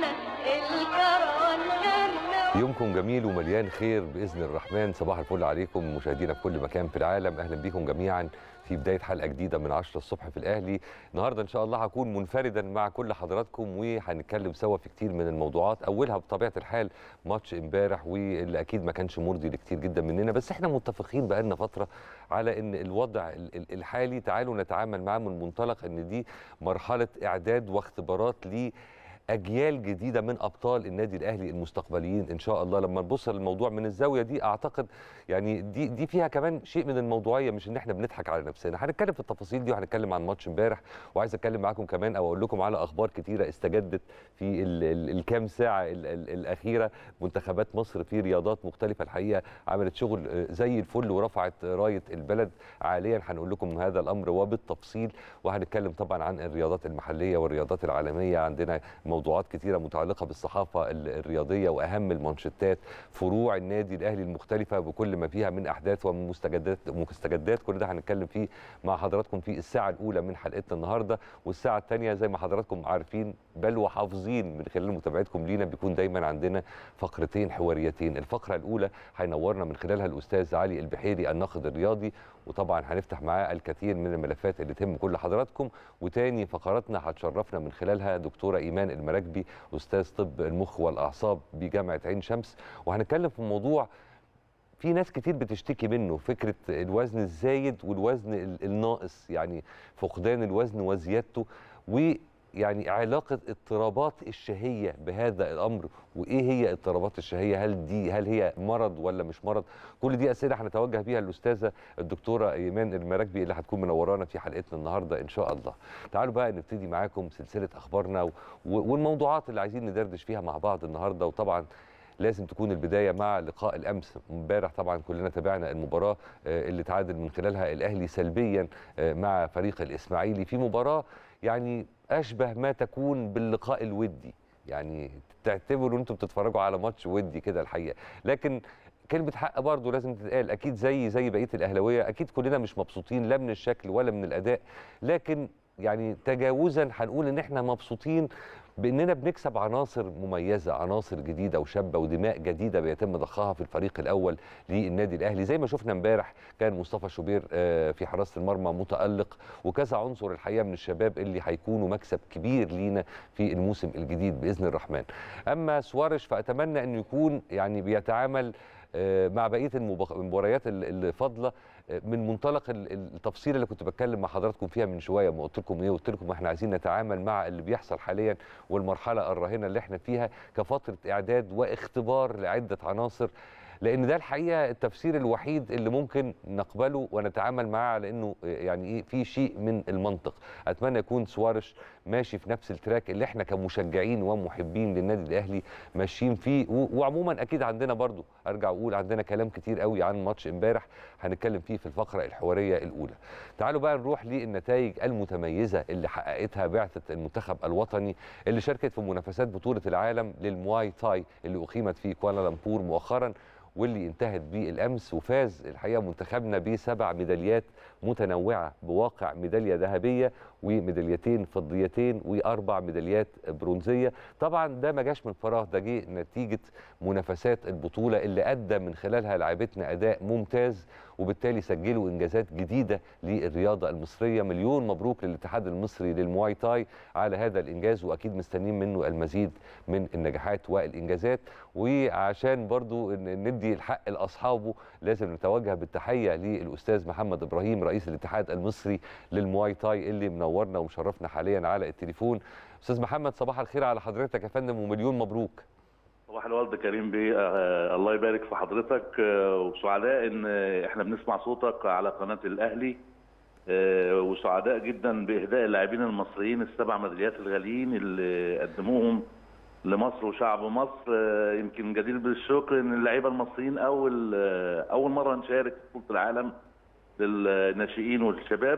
غنى الكروان غنى يومكم جميل ومليان خير باذن الرحمن صباح الفل عليكم مشاهدينا في كل مكان في العالم اهلا بكم جميعا في بدايه حلقه جديده من 10 الصبح في الاهلي النهارده ان شاء الله هكون منفردا مع كل حضراتكم وهنتكلم سوا في كتير من الموضوعات اولها بطبيعه الحال ماتش امبارح واللي اكيد ما كانش مرضي لكتير جدا مننا بس احنا متفقين بقالنا فتره على ان الوضع ال- ال- الحالي تعالوا نتعامل معاه من منطلق ان دي مرحله اعداد واختبارات ل اجيال جديده من ابطال النادي الاهلي المستقبليين ان شاء الله لما نبص للموضوع من الزاويه دي اعتقد يعني دي دي فيها كمان شيء من الموضوعيه مش ان احنا بنضحك على نفسنا هنتكلم في التفاصيل دي وهنتكلم عن ماتش امبارح وعايز اتكلم معاكم كمان او اقول لكم على اخبار كتيره استجدت في ال- ال- الكام ساعه ال- ال- الاخيره منتخبات مصر في رياضات مختلفه الحقيقه عملت شغل آه، زي الفل ورفعت رايه البلد عاليا هنقول لكم هذا الامر وبالتفصيل وهنتكلم طبعا عن الرياضات المحليه والرياضات العالميه عندنا موضوعات كتيره متعلقه بالصحافه ال- الرياضيه واهم المانشيتات فروع النادي الاهلي المختلفه بكل ما فيها من احداث ومستجدات مستجدات كل ده هنتكلم فيه مع حضراتكم في الساعه الاولى من حلقتنا النهارده والساعه الثانيه زي ما حضراتكم عارفين بل وحافظين من خلال متابعتكم لينا بيكون دايما عندنا فقرتين حواريتين الفقره الاولى هينورنا من خلالها الاستاذ علي البحيري الناقد الرياضي وطبعا هنفتح معاه الكثير من الملفات اللي تهم كل حضراتكم وتاني فقراتنا هتشرفنا من خلالها دكتوره ايمان المراكبي استاذ طب المخ والاعصاب بجامعه عين شمس وهنتكلم في موضوع في ناس كتير بتشتكي منه فكره الوزن الزايد والوزن ال- الناقص يعني فقدان الوزن وزيادته ويعني علاقه اضطرابات الشهيه بهذا الامر وايه هي اضطرابات الشهيه هل دي هل هي مرض ولا مش مرض كل دي اسئله هنتوجه بيها الاستاذه الدكتوره ايمان المراكبي اللي هتكون منورانا في حلقتنا النهارده ان شاء الله تعالوا بقى نبتدي معاكم سلسله اخبارنا و- والموضوعات اللي عايزين ندردش فيها مع بعض النهارده وطبعا لازم تكون البدايه مع لقاء الامس امبارح طبعا كلنا تابعنا المباراه آه، اللي تعادل من خلالها الاهلي سلبيا آه، مع فريق الاسماعيلي في مباراه يعني اشبه ما تكون باللقاء الودي يعني تعتبروا انتم بتتفرجوا على ماتش ودي كده الحقيقه لكن كلمة حق برضه لازم تتقال أكيد زي زي بقية الأهلاوية أكيد كلنا مش مبسوطين لا من الشكل ولا من الأداء لكن يعني تجاوزا هنقول إن إحنا مبسوطين باننا بنكسب عناصر مميزه عناصر جديده وشابه ودماء جديده بيتم ضخها في الفريق الاول للنادي الاهلي زي ما شفنا امبارح كان مصطفى شوبير آه، في حراسه المرمى متالق وكذا عنصر الحقيقه من الشباب اللي هيكونوا مكسب كبير لينا في الموسم الجديد باذن الرحمن اما سوارش فاتمنى انه يكون يعني بيتعامل آه، مع بقيه المبخ- المباريات ال- الفاضله آه، من منطلق ال- التفصيل اللي كنت بتكلم مع حضراتكم فيها من شويه ما قلت لكم ايه قلت لكم احنا عايزين نتعامل مع اللي بيحصل حاليا والمرحله الراهنه اللي احنا فيها كفتره اعداد واختبار لعده عناصر لان ده الحقيقه التفسير الوحيد اللي ممكن نقبله ونتعامل معاه على انه يعني ايه في شيء من المنطق اتمنى يكون سوارش ماشي في نفس التراك اللي احنا كمشجعين ومحبين للنادي الاهلي ماشيين فيه و- وعموما اكيد عندنا برضو ارجع اقول عندنا كلام كتير قوي عن ماتش امبارح هنتكلم فيه في الفقره الحواريه الاولى تعالوا بقى نروح للنتائج المتميزه اللي حققتها بعثه المنتخب الوطني اللي شاركت في منافسات بطوله العالم للمواي تاي اللي اقيمت في كوالالمبور مؤخرا واللي انتهت بالامس وفاز الحقيقه منتخبنا بسبع ميداليات متنوعه بواقع ميداليه ذهبيه وميداليتين فضيتين واربع ميداليات برونزيه طبعا ده ما جاش من فراغ ده جه نتيجه منافسات البطوله اللي ادى من خلالها لاعبتنا اداء ممتاز وبالتالي سجلوا انجازات جديده للرياضه المصريه مليون مبروك للاتحاد المصري للمواي تاي على هذا الانجاز واكيد مستنيين منه المزيد من النجاحات والانجازات وعشان برضو ن- ندي الحق لاصحابه لازم نتوجه بالتحيه للاستاذ محمد ابراهيم رئيس الاتحاد المصري للمواي تاي اللي منورنا ومشرفنا حاليا على التليفون استاذ محمد صباح الخير على حضرتك يا فندم ومليون مبروك صباح الورد كريم بيه آه الله يبارك في حضرتك آه وسعداء ان آه، احنا بنسمع صوتك على قناه الاهلي آه وسعداء جدا باهداء اللاعبين المصريين السبع ميداليات الغاليين اللي قدموهم لمصر وشعب مصر آه يمكن جدير بالشكر ان اللعيبه المصريين اول آه اول مره نشارك في بطوله العالم للناشئين والشباب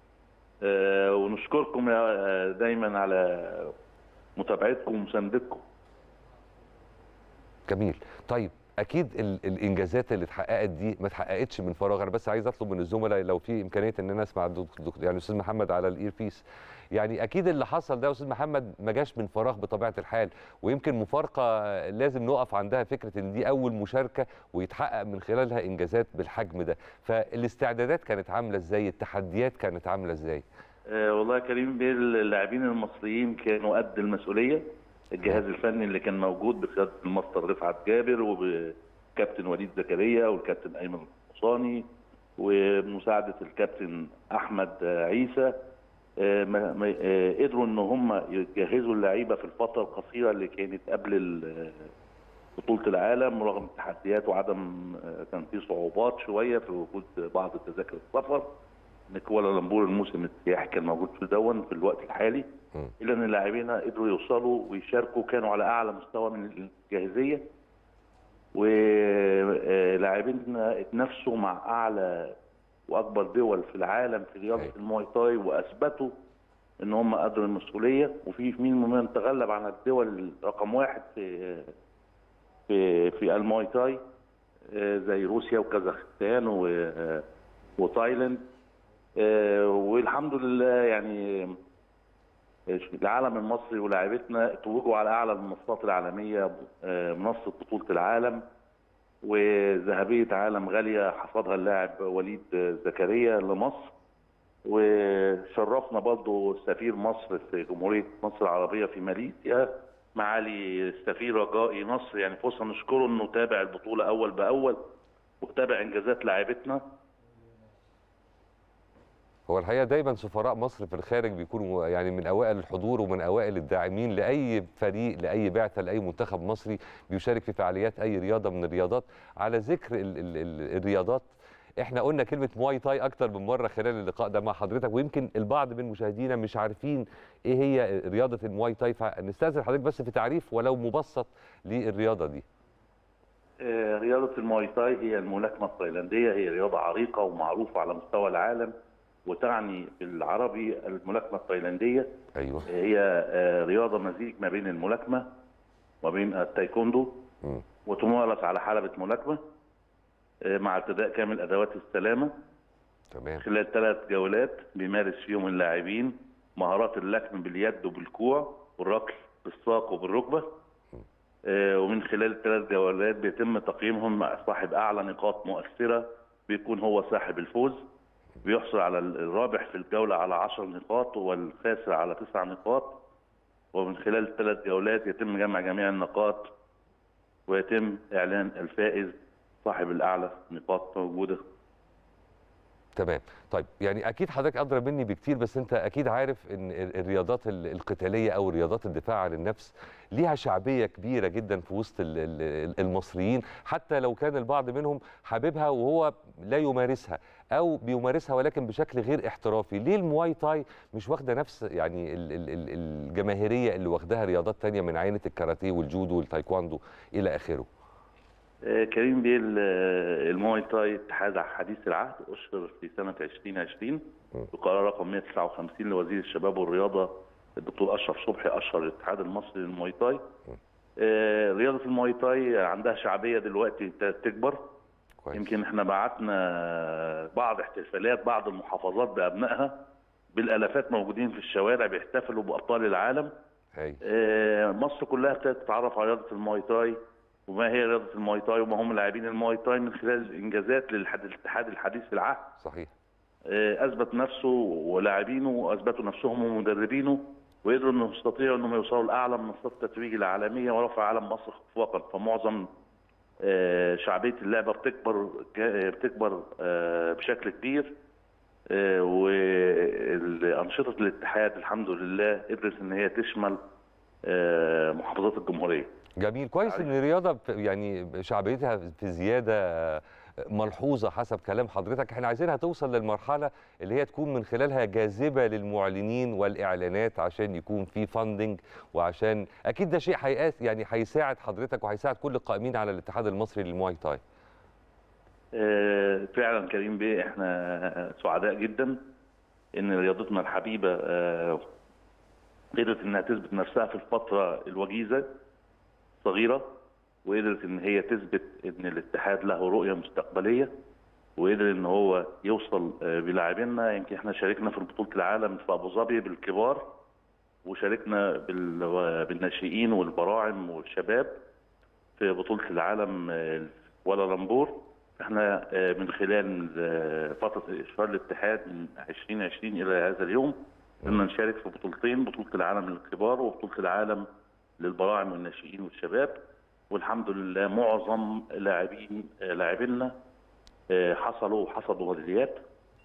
آه ونشكركم يا- آه، دايما على متابعتكم ومساندتكم جميل طيب اكيد ال الانجازات اللي اتحققت دي ما اتحققتش من فراغ انا بس عايز اطلب من الزملاء لو في امكانيه ان انا اسمع الدك- دك- يعني استاذ محمد على الاير بيس يعني اكيد اللي حصل ده يا استاذ محمد ما جاش من فراغ بطبيعه الحال ويمكن مفارقه لازم نقف عندها فكره ان دي اول مشاركه ويتحقق من خلالها انجازات بالحجم ده فالاستعدادات كانت عامله ازاي التحديات كانت عامله ازاي آه، والله يا كريم بيه اللاعبين المصريين كانوا قد المسؤوليه الجهاز الفني اللي كان موجود بقياده الماستر رفعت جابر وبكابتن وليد زكريا والكابتن ايمن الحصاني ومساعده الكابتن احمد آه، عيسى آه، ما- ما- آه، قدروا ان هم يجهزوا اللعيبه في الفتره القصيره اللي كانت قبل ال- بطوله العالم رغم التحديات وعدم آه، كان في صعوبات شويه في وجود بعض تذاكر السفر ان كوالالمبور الموسم السياحي كان موجود في دون في الوقت الحالي مم. الا ان لاعبينا قدروا يوصلوا ويشاركوا كانوا على اعلى مستوى من الجاهزيه ولاعبينا اتنافسوا مع اعلى واكبر دول في العالم في رياضه أيوة. المواي تاي واثبتوا ان هم قدروا المسؤوليه وفي مين من تغلب عن الدول رقم واحد في في في المواي تاي آه، زي روسيا وكازاخستان و- آه، وتايلاند آه، والحمد لله يعني العالم المصري ولاعيبتنا توجوا على اعلى المنصات العالميه آه، منصه بطوله العالم وذهبيه عالم غاليه حصدها اللاعب وليد آه، زكريا لمصر وشرفنا برضو سفير مصر في جمهوريه مصر العربيه في ماليزيا معالي السفير رجائي نصر يعني فرصه نشكره انه تابع البطوله اول باول وتابع انجازات لاعيبتنا هو الحقيقه دايما سفراء مصر في الخارج بيكونوا يعني من اوائل الحضور ومن اوائل الداعمين لاي فريق لاي بعثه لاي منتخب مصري بيشارك في فعاليات اي رياضه من الرياضات على ذكر ال ال ال الرياضات احنا قلنا كلمه مواي تاي اكتر من مره خلال اللقاء ده مع حضرتك ويمكن البعض من مشاهدينا مش عارفين ايه هي رياضه المواي تاي فنستاذن حضرتك بس في تعريف ولو مبسط للرياضه دي آه، رياضة المواي تاي هي الملاكمة التايلاندية هي رياضة عريقة ومعروفة على مستوى العالم وتعني بالعربي الملاكمة التايلاندية ايوه هي آه، رياضة مزيج ما بين الملاكمة وبين التايكوندو مم. وتمارس على حلبة ملاكمة آه، مع ارتداء كامل أدوات السلامة تمام خلال ثلاث جولات بيمارس فيهم اللاعبين مهارات اللكم باليد وبالكوع والركل بالساق وبالركبه آه، ومن خلال الثلاث جولات بيتم تقييمهم مع صاحب اعلى نقاط مؤثره بيكون هو صاحب الفوز بيحصل على الرابح في الجوله على 10 نقاط والخاسر على 9 نقاط ومن خلال الثلاث جولات يتم جمع جميع النقاط ويتم اعلان الفائز صاحب الاعلى نقاط موجوده تمام طيب يعني اكيد حضرتك ادرى مني بكتير بس انت اكيد عارف ان ال- الرياضات ال- القتاليه او رياضات الدفاع عن النفس ليها شعبيه كبيره جدا في وسط ال- ال- المصريين حتى لو كان البعض منهم حاببها وهو لا يمارسها او بيمارسها ولكن بشكل غير احترافي ليه المواي تاي مش واخده نفس يعني ال- ال- ال- الجماهيريه اللي واخداها رياضات تانية من عينه الكاراتيه والجودو والتايكواندو الى اخره آه، كريم بيه ال- آه، المواي تاي اتحاد حديث العهد أشهر في سنة 2020 بقرار رقم 159 لوزير الشباب والرياضة الدكتور أشرف صبحي أشهر الاتحاد المصري للمواي تاي آه، رياضة المواي تاي عندها شعبية دلوقتي ت- تكبر كويس يمكن احنا بعتنا بعض احتفالات بعض المحافظات بأبنائها بالآلافات موجودين في الشوارع بيحتفلوا بأبطال العالم هاي آه، مصر كلها ابتدت تتعرف على رياضه المواي تاي وما هي رياضه المواي تاي وما هم لاعبين المواي تاي من خلال الانجازات للاتحاد الحديث في العهد صحيح آه، اثبت نفسه ولاعبينه اثبتوا نفسهم ومدربينه وقدروا انهم يستطيعوا انهم يوصلوا لاعلى منصات التتويج العالميه ورفع علم مصر خطوه فمعظم آه، شعبيه اللعبه بتكبر جا- بتكبر آه، بشكل كبير آه، وانشطه الاتحاد الحمد لله قدرت ان هي تشمل آه، محافظات الجمهوريه جميل كويس ان الرياضه ب- يعني شعبيتها في زياده ملحوظه حسب كلام حضرتك احنا عايزينها توصل للمرحله اللي هي تكون من خلالها جاذبه للمعلنين والاعلانات عشان يكون في فاندنج وعشان اكيد ده شيء هيقاس يعني هيساعد حضرتك وهيساعد كل القائمين على الاتحاد المصري للمواي تاي آه، فعلا كريم بيه احنا سعداء جدا ان رياضتنا الحبيبه آه، قدرت انها تثبت نفسها في الفتره الوجيزه صغيره وقدرت ان هي تثبت ان الاتحاد له رؤيه مستقبليه وقدر ان هو يوصل آه، بلاعبينا يمكن احنا شاركنا في بطوله العالم في ابو ظبي بالكبار وشاركنا بال- بالناشئين والبراعم والشباب في بطوله العالم آه، كوالالمبور احنا آه، من خلال آه، فتره اشهار الاتحاد من 2020 الى هذا اليوم قدرنا نشارك في بطولتين بطوله العالم للكبار وبطوله العالم للبراعم والناشئين والشباب والحمد لله معظم لاعبين آه، لاعبينا آه، حصلوا حصدوا ميداليات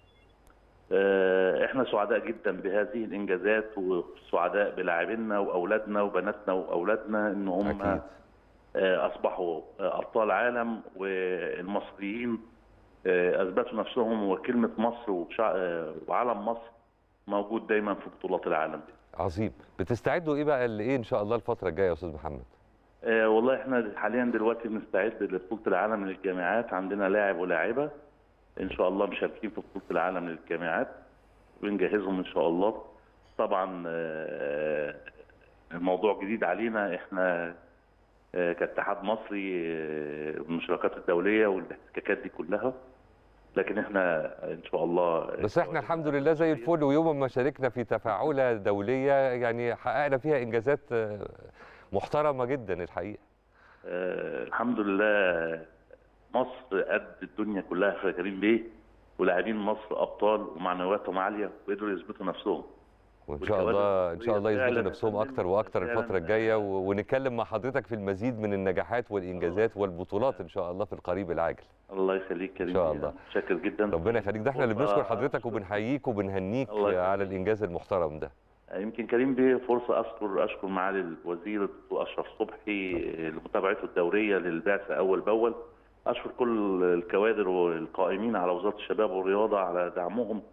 آه، احنا سعداء جدا بهذه الانجازات وسعداء بلاعبينا واولادنا وبناتنا واولادنا ان هم اكيد آه، اصبحوا آه، ابطال عالم والمصريين آه، اثبتوا نفسهم وكلمه مصر وشع- آه، وعلم مصر موجود دايما في بطولات العالم دي. عظيم بتستعدوا ايه بقى لايه ان شاء الله الفتره الجايه يا استاذ محمد آه، والله احنا حاليا دلوقتي بنستعد لبطوله العالم للجامعات عندنا لاعب ولاعبه ان شاء الله مشاركين في بطوله العالم للجامعات بنجهزهم ان شاء الله طبعا آه، الموضوع جديد علينا احنا آه، كاتحاد مصري آه، والمشاركات الدوليه والاحتكاكات دي كلها لكن احنا ان شاء الله بس احنا الحمد لله زي الفل ويوم ما شاركنا في تفاعله دوليه يعني حققنا فيها انجازات آه، محترمه جدا الحقيقه آه، الحمد لله مصر قد الدنيا كلها في كريم بيه ولاعبين مصر ابطال ومعنوياتهم عاليه وقدروا يثبتوا نفسهم وان شاء والكوادر الله ان شاء الله المصرية يثبتوا فعلاً نفسهم فعلاً اكتر واكتر فعلاً الفتره الجايه و- ونتكلم مع حضرتك في المزيد من النجاحات والانجازات والبطولات ان شاء الله في القريب العاجل الله يخليك كريم إن شاء بيه. الله. شاكر جدا ربنا يخليك ده احنا اللي فرصة بنشكر حضرتك أشكر- وبنحييك وبنهنيك الله يخليك. على الانجاز المحترم ده يمكن كريم بيه فرصه اشكر اشكر معالي الوزير الدكتور اشرف صبحي لمتابعته الدوريه للبعثه اول باول اشكر كل الكوادر والقائمين على وزاره الشباب والرياضه على دعمهم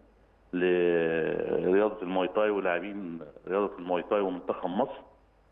لرياضه الماي تاي ولاعبين رياضه الماي تاي ومنتخب مصر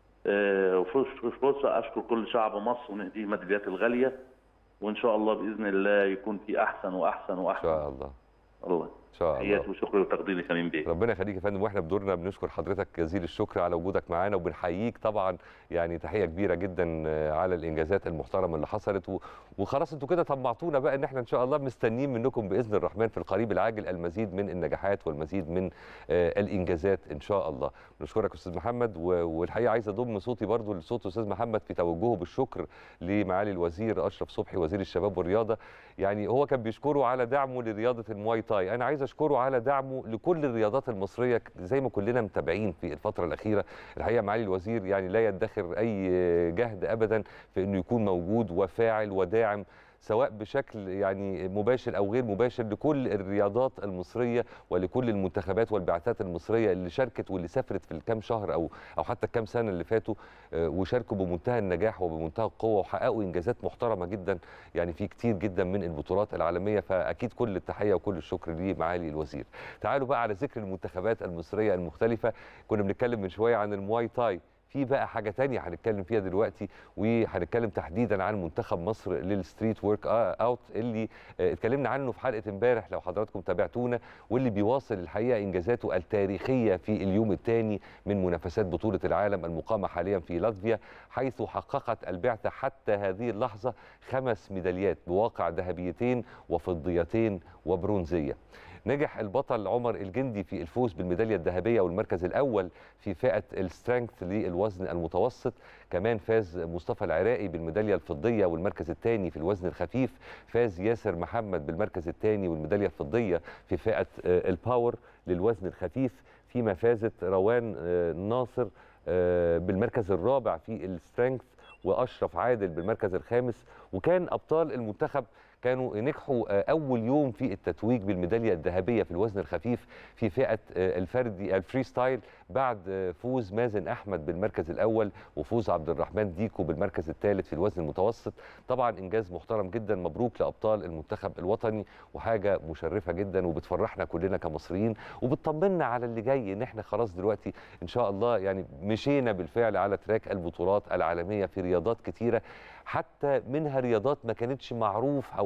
آه، وفرص- فرصه اشكر كل شعب مصر ونهديه الميداليات الغاليه وان شاء الله باذن الله يكون في احسن واحسن ان واحسن شاء الله الله ان شاء الله تحياتي وشكري وتقديري كريم بيه ربنا يخليك يا فندم واحنا بدورنا بنشكر حضرتك جزيل الشكر على وجودك معانا وبنحييك طبعا يعني تحيه كبيره جدا آه، على الانجازات المحترمه اللي حصلت و- وخلاص انتوا كده طمعتونا بقى ان احنا ان شاء الله مستنيين منكم باذن الرحمن في القريب العاجل المزيد من النجاحات والمزيد من آه، الانجازات ان شاء الله بنشكرك استاذ محمد و- والحقيقه عايز اضم صوتي برضو لصوت استاذ محمد في توجهه بالشكر لمعالي الوزير اشرف صبحي وزير الشباب والرياضه يعني هو كان بيشكره على دعمه لرياضه المواي تاي انا عايز اشكره على دعمه لكل الرياضات المصريه زي ما كلنا متابعين في الفتره الاخيره الحقيقه معالي الوزير يعني لا يدخر اي جهد ابدا في انه يكون موجود وفاعل وداعم سواء بشكل يعني مباشر او غير مباشر لكل الرياضات المصريه ولكل المنتخبات والبعثات المصريه اللي شاركت واللي سافرت في الكام شهر او او حتى الكام سنه اللي فاتوا آه، وشاركوا بمنتهى النجاح وبمنتهى القوه وحققوا انجازات محترمه جدا يعني في كتير جدا من البطولات العالميه فاكيد كل التحيه وكل الشكر ليه معالي الوزير. تعالوا بقى على ذكر المنتخبات المصريه المختلفه كنا بنتكلم من شويه عن المواي تاي في بقى حاجه تانية هنتكلم فيها دلوقتي وهنتكلم تحديدا عن منتخب مصر للستريت ورك اوت اللي آه، اتكلمنا عنه في حلقه امبارح لو حضراتكم تابعتونا واللي بيواصل الحقيقه انجازاته التاريخيه في اليوم الثاني من منافسات بطوله العالم المقامه حاليا في لاتفيا حيث حققت البعثه حتى هذه اللحظه خمس ميداليات بواقع ذهبيتين وفضيتين وبرونزيه. نجح البطل عمر الجندي في الفوز بالميداليه الذهبيه والمركز الاول في فئه السترينث للوزن المتوسط كمان فاز مصطفى العراقي بالميداليه الفضيه والمركز الثاني في الوزن الخفيف فاز ياسر محمد بالمركز الثاني والميداليه الفضيه في فئه آه، الباور للوزن الخفيف فيما فازت روان آه، ناصر آه، بالمركز الرابع في السترينث واشرف عادل بالمركز الخامس وكان ابطال المنتخب كانوا نجحوا آه، اول يوم في التتويج بالميداليه الذهبيه في الوزن الخفيف في فئه آه، الفردي الفري ستايل بعد آه، فوز مازن احمد بالمركز الاول وفوز عبد الرحمن ديكو بالمركز الثالث في الوزن المتوسط طبعا انجاز محترم جدا مبروك لابطال المنتخب الوطني وحاجه مشرفه جدا وبتفرحنا كلنا كمصريين وبتطمنا على اللي جاي ان احنا خلاص دلوقتي ان شاء الله يعني مشينا بالفعل على تراك البطولات العالميه في رياضات كتيره حتى منها رياضات ما كانتش معروف او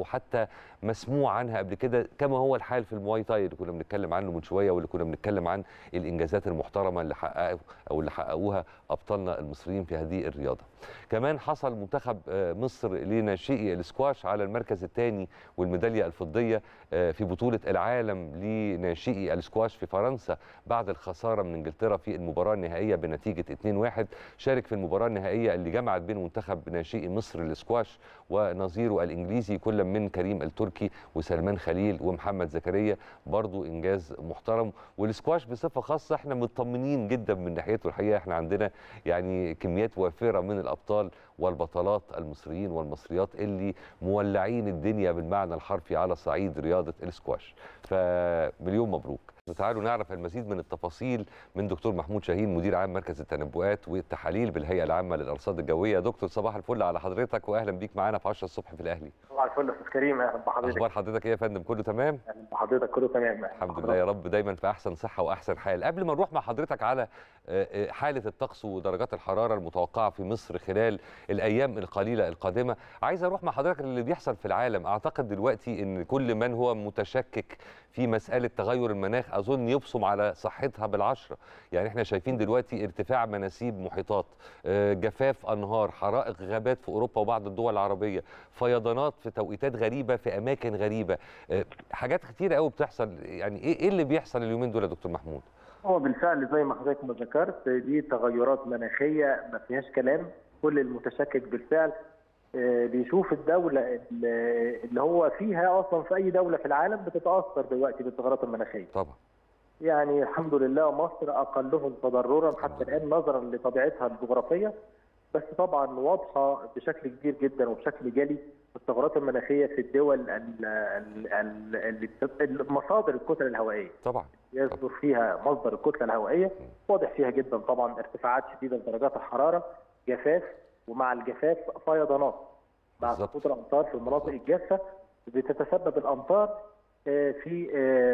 او حتى مسموع عنها قبل كده كما هو الحال في المواي تاي اللي كنا بنتكلم عنه من شويه واللي كنا بنتكلم عن الانجازات المحترمه اللي حققوا او اللي حققوها ابطالنا المصريين في هذه الرياضه. كمان حصل منتخب آه، مصر لناشئي السكواش على المركز الثاني والميداليه الفضيه آه، في بطوله العالم لناشئي السكواش في فرنسا بعد الخساره من انجلترا في المباراه النهائيه بنتيجه 2-1 شارك في المباراه النهائيه اللي جمعت بين منتخب ناشئي مصر للسكواش ونظيره الانجليزي كل من كريم التركي وسلمان خليل ومحمد زكريا برضو انجاز محترم والسكواش بصفه خاصه احنا مطمنين جدا من ناحيته الحقيقه احنا عندنا يعني كميات وافره من الابطال والبطلات المصريين والمصريات اللي مولعين الدنيا بالمعنى الحرفي على صعيد رياضه السكواش فمليون مبروك تعالوا نعرف المزيد من التفاصيل من دكتور محمود شاهين مدير عام مركز التنبؤات والتحاليل بالهيئه العامه للارصاد الجويه دكتور صباح الفل على حضرتك واهلا بيك معانا في 10 الصبح في الاهلي صباح الفل يا استاذ كريم اهلا بحضرتك اخبار حضرتك ايه يا فندم كله تمام اهلا بحضرتك كله تمام أهلاً الحمد لله يا رب دايما في احسن صحه واحسن حال قبل ما نروح مع حضرتك على آه، آه، حاله الطقس ودرجات الحراره المتوقعه في مصر خلال الايام القليله القادمه عايز اروح مع حضرتك اللي بيحصل في العالم اعتقد دلوقتي ان كل من هو متشكك في مساله تغير المناخ اظن يبصم على صحتها بالعشره يعني احنا شايفين دلوقتي ارتفاع مناسيب محيطات آه، جفاف انهار حرائق غابات في اوروبا وبعض الدول العربيه فيضانات في توقيتات غريبه في اماكن غريبه آه، حاجات كتيره قوي بتحصل يعني ايه ايه اللي بيحصل اليومين دول يا دكتور محمود هو بالفعل زي ما حضرتك ما ذكرت دي تغيرات مناخيه ما فيهاش كلام كل المتشكك بالفعل آه، بيشوف الدوله اللي اللي هو فيها اصلا في اي دوله في العالم بتتاثر دلوقتي بالتغيرات المناخيه طبعا يعني الحمد لله مصر اقلهم تضررا حتى الان نظرا لطبيعتها الجغرافيه بس طبعا واضحه بشكل كبير جدا وبشكل جلي الثغرات المناخيه في الدول ال- ال- ال- اللي بت- مصادر الكتل الهوائيه طبعا يصدر فيها مصدر الكتله الهوائيه واضح فيها جدا طبعا ارتفاعات شديده لدرجات الحراره جفاف ومع الجفاف فيضانات مع بالظبط. سقوط الامطار في المناطق الجافه بتتسبب الامطار آه، في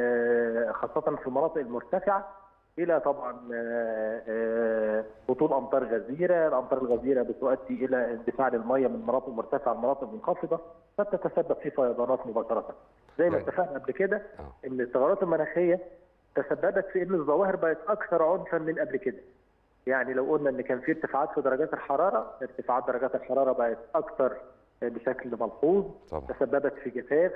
آه، خاصه في المناطق المرتفعه الى طبعا آه، آه، هطول امطار غزيره، الامطار الغزيره بتؤدي الى اندفاع للميه من مناطق مرتفعه لمناطق منخفضه فتتسبب في فيضانات مباشره. زي ما يعني- اتفقنا قبل كده آه. ان التغيرات المناخيه تسببت في ان الظواهر بقت اكثر عنفا من قبل كده. يعني لو قلنا ان كان في ارتفاعات في درجات الحراره، ارتفاعات درجات الحراره بقت اكثر بشكل ملحوظ طبعا تسببت في جفاف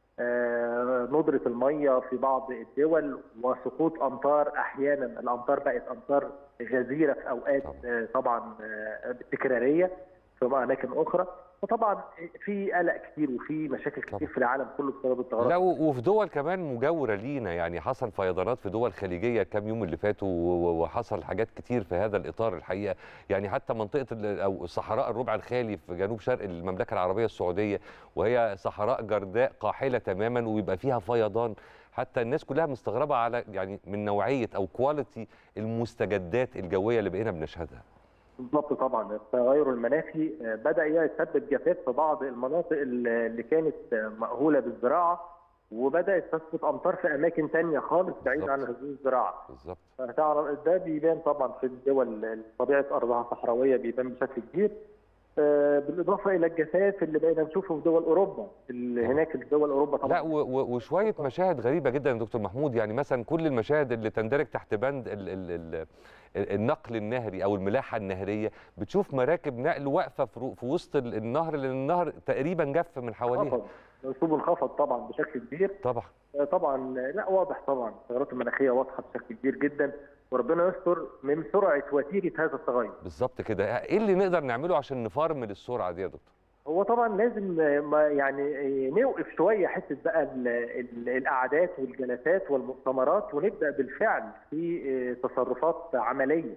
آه، ندرة المية في بعض الدول وسقوط أمطار أحيانا الأمطار بقت أمطار غزيرة في أوقات طبعا. آه، طبعا آه، تكرارية في أماكن أخرى وطبعا في قلق كتير وفي مشاكل كتير طبعا. في العالم كله بسبب التغيرات لا و- وفي دول كمان مجاوره لينا يعني حصل فيضانات في دول خليجيه كام يوم اللي فاتوا و- و- وحصل حاجات كتير في هذا الاطار الحقيقه يعني حتى منطقه ال- او صحراء الربع الخالي في جنوب شرق المملكه العربيه السعوديه وهي صحراء جرداء قاحله تماما ويبقى فيها فيضان حتى الناس كلها مستغربه على يعني من نوعيه او كواليتي المستجدات الجويه اللي بقينا بنشهدها بالضبط طبعا التغير المناخي آه، بدا يسبب جفاف في بعض المناطق اللي اللي كانت آه، مأهوله بالزراعه وبدات تسقط امطار في اماكن تانية خالص بعيد عن بالظبط. هذه الزراعه بالظبط فتعرف ده بيبان طبعا في الدول اللي طبيعه ارضها صحراويه بيبان بشكل كبير آه، بالاضافه الى الجفاف اللي بقينا نشوفه في دول اوروبا اللي هناك في دول اوروبا طبعا لا و- و- وشويه مشاهد غريبه جدا يا دكتور محمود يعني مثلا كل المشاهد اللي تندرج تحت بند ال ال ال ال- النقل النهري او الملاحه النهريه بتشوف مراكب نقل واقفه في رو- في وسط ال- النهر لان النهر تقريبا جف من حواليها انخفض منسوب انخفض طبعا بشكل كبير طبعا آه، طبعا آه، لا واضح طبعا التغيرات المناخيه واضحه بشكل كبير جدا وربنا يستر من سرعه وتيره هذا التغير بالظبط كده ايه اللي نقدر نعمله عشان نفرمل السرعه دي يا دكتور هو طبعا لازم آه، ما يعني آه، نوقف شويه حته بقى ال- ال- القعدات والجلسات والمؤتمرات ونبدا بالفعل في آه، تصرفات عمليه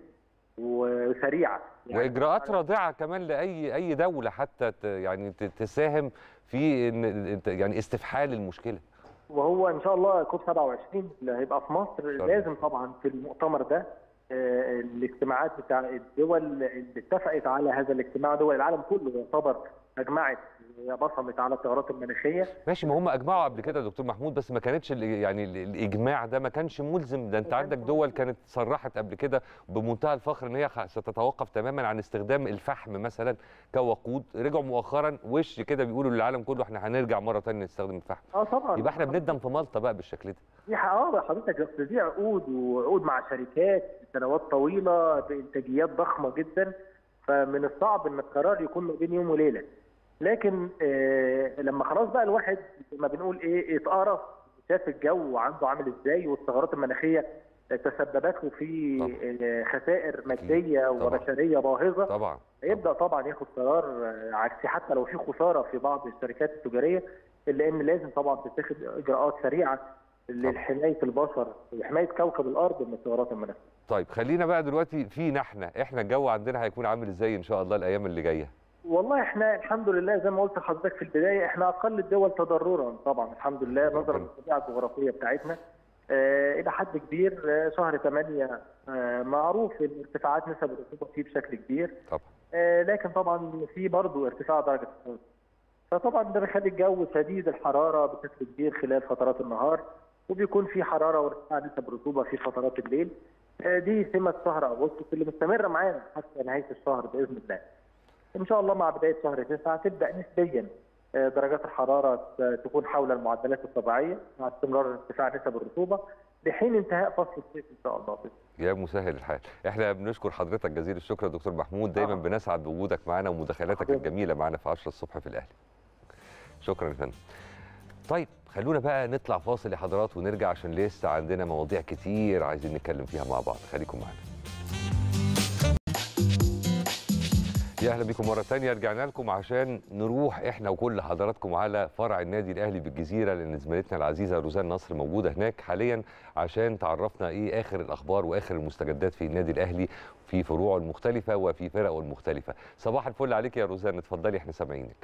وسريعه يعني واجراءات رادعه كمان لاي اي دوله حتى ت- يعني ت- تساهم في إن- إنت- يعني استفحال المشكله وهو ان شاء الله كوب 27 اللي هيبقى في مصر الله. لازم طبعا في المؤتمر ده آه، الاجتماعات بتاع الدول اللي اتفقت على هذا الاجتماع دول العالم كله يعتبر اجمعت هي بصمت على التغيرات المناخيه ماشي ما هم اجمعوا قبل كده يا دكتور محمود بس ما كانتش ال- يعني ال- الاجماع ده ما كانش ملزم ده انت ما عندك كانش دول ملزم. كانت صرحت قبل كده بمنتهى الفخر ان هي خ- ستتوقف تماما عن استخدام الفحم مثلا كوقود رجعوا مؤخرا وش كده بيقولوا للعالم كله احنا هنرجع مره ثانيه نستخدم الفحم اه طبعا يبقى احنا بندم في مالطا بقى بالشكل ده دي ح- اه حضرتك اصل دي عقود وعقود مع شركات سنوات طويله بانتاجيات ضخمه جدا فمن الصعب ان القرار يكون ما بين يوم وليله لكن آه لما خلاص بقى الواحد زي ما بنقول ايه اتقرص شاف الجو عنده عامل ازاي والثغرات المناخيه تسببت له في طبعا. آه، خسائر ماديه طبعا. وبشريه باهظه طبعا هيبدا طبعا ياخد قرار آه، عكسي حتى لو في خساره في بعض الشركات التجاريه الا ان لازم طبعا تتخذ اجراءات سريعه لحمايه البشر وحمايه كوكب الارض من الثغرات المناخيه. طيب خلينا بقى دلوقتي فينا احنا احنا الجو عندنا هيكون عامل ازاي ان شاء الله الايام اللي جايه والله احنا الحمد لله زي ما قلت لحضرتك في البدايه احنا اقل الدول تضررا طبعا الحمد لله نظرا للطبيعه الجغرافيه بتاعتنا آه الى حد كبير آه شهر 8 آه معروف ان ارتفاعات نسب الرطوبه فيه بشكل كبير طبعا آه لكن طبعا في برضه ارتفاع درجه الحراره فطبعا ده بيخلي الجو شديد الحراره بشكل كبير خلال فترات النهار وبيكون في حراره وارتفاع نسب الرطوبه في فترات الليل آه دي سمه شهر اغسطس اللي مستمره معانا حتى نهايه الشهر باذن الله. ان شاء الله مع بدايه شهر 9 تبدا نسبيا آه، درجات الحراره ت- تكون حول المعدلات الطبيعيه مع استمرار ارتفاع نسب الرطوبه لحين انتهاء فصل الصيف ان شاء الله يا مسهل الحال احنا بنشكر حضرتك جزيل الشكر يا دكتور محمود دايما آه. بنسعد بوجودك معانا ومداخلاتك حضرتك. الجميله معانا في 10 الصبح في الاهلي شكرا يا فندم طيب خلونا بقى نطلع فاصل يا حضرات ونرجع عشان لسه عندنا مواضيع كتير عايزين نتكلم فيها مع بعض خليكم معانا يا اهلا بكم مره تانية رجعنا لكم عشان نروح احنا وكل حضراتكم على فرع النادي الاهلي بالجزيره لان زميلتنا العزيزه روزان نصر موجوده هناك حاليا عشان تعرفنا ايه اخر الاخبار واخر المستجدات في النادي الاهلي في فروعه المختلفه وفي فرقه المختلفه صباح الفل عليك يا روزان اتفضلي احنا سامعينك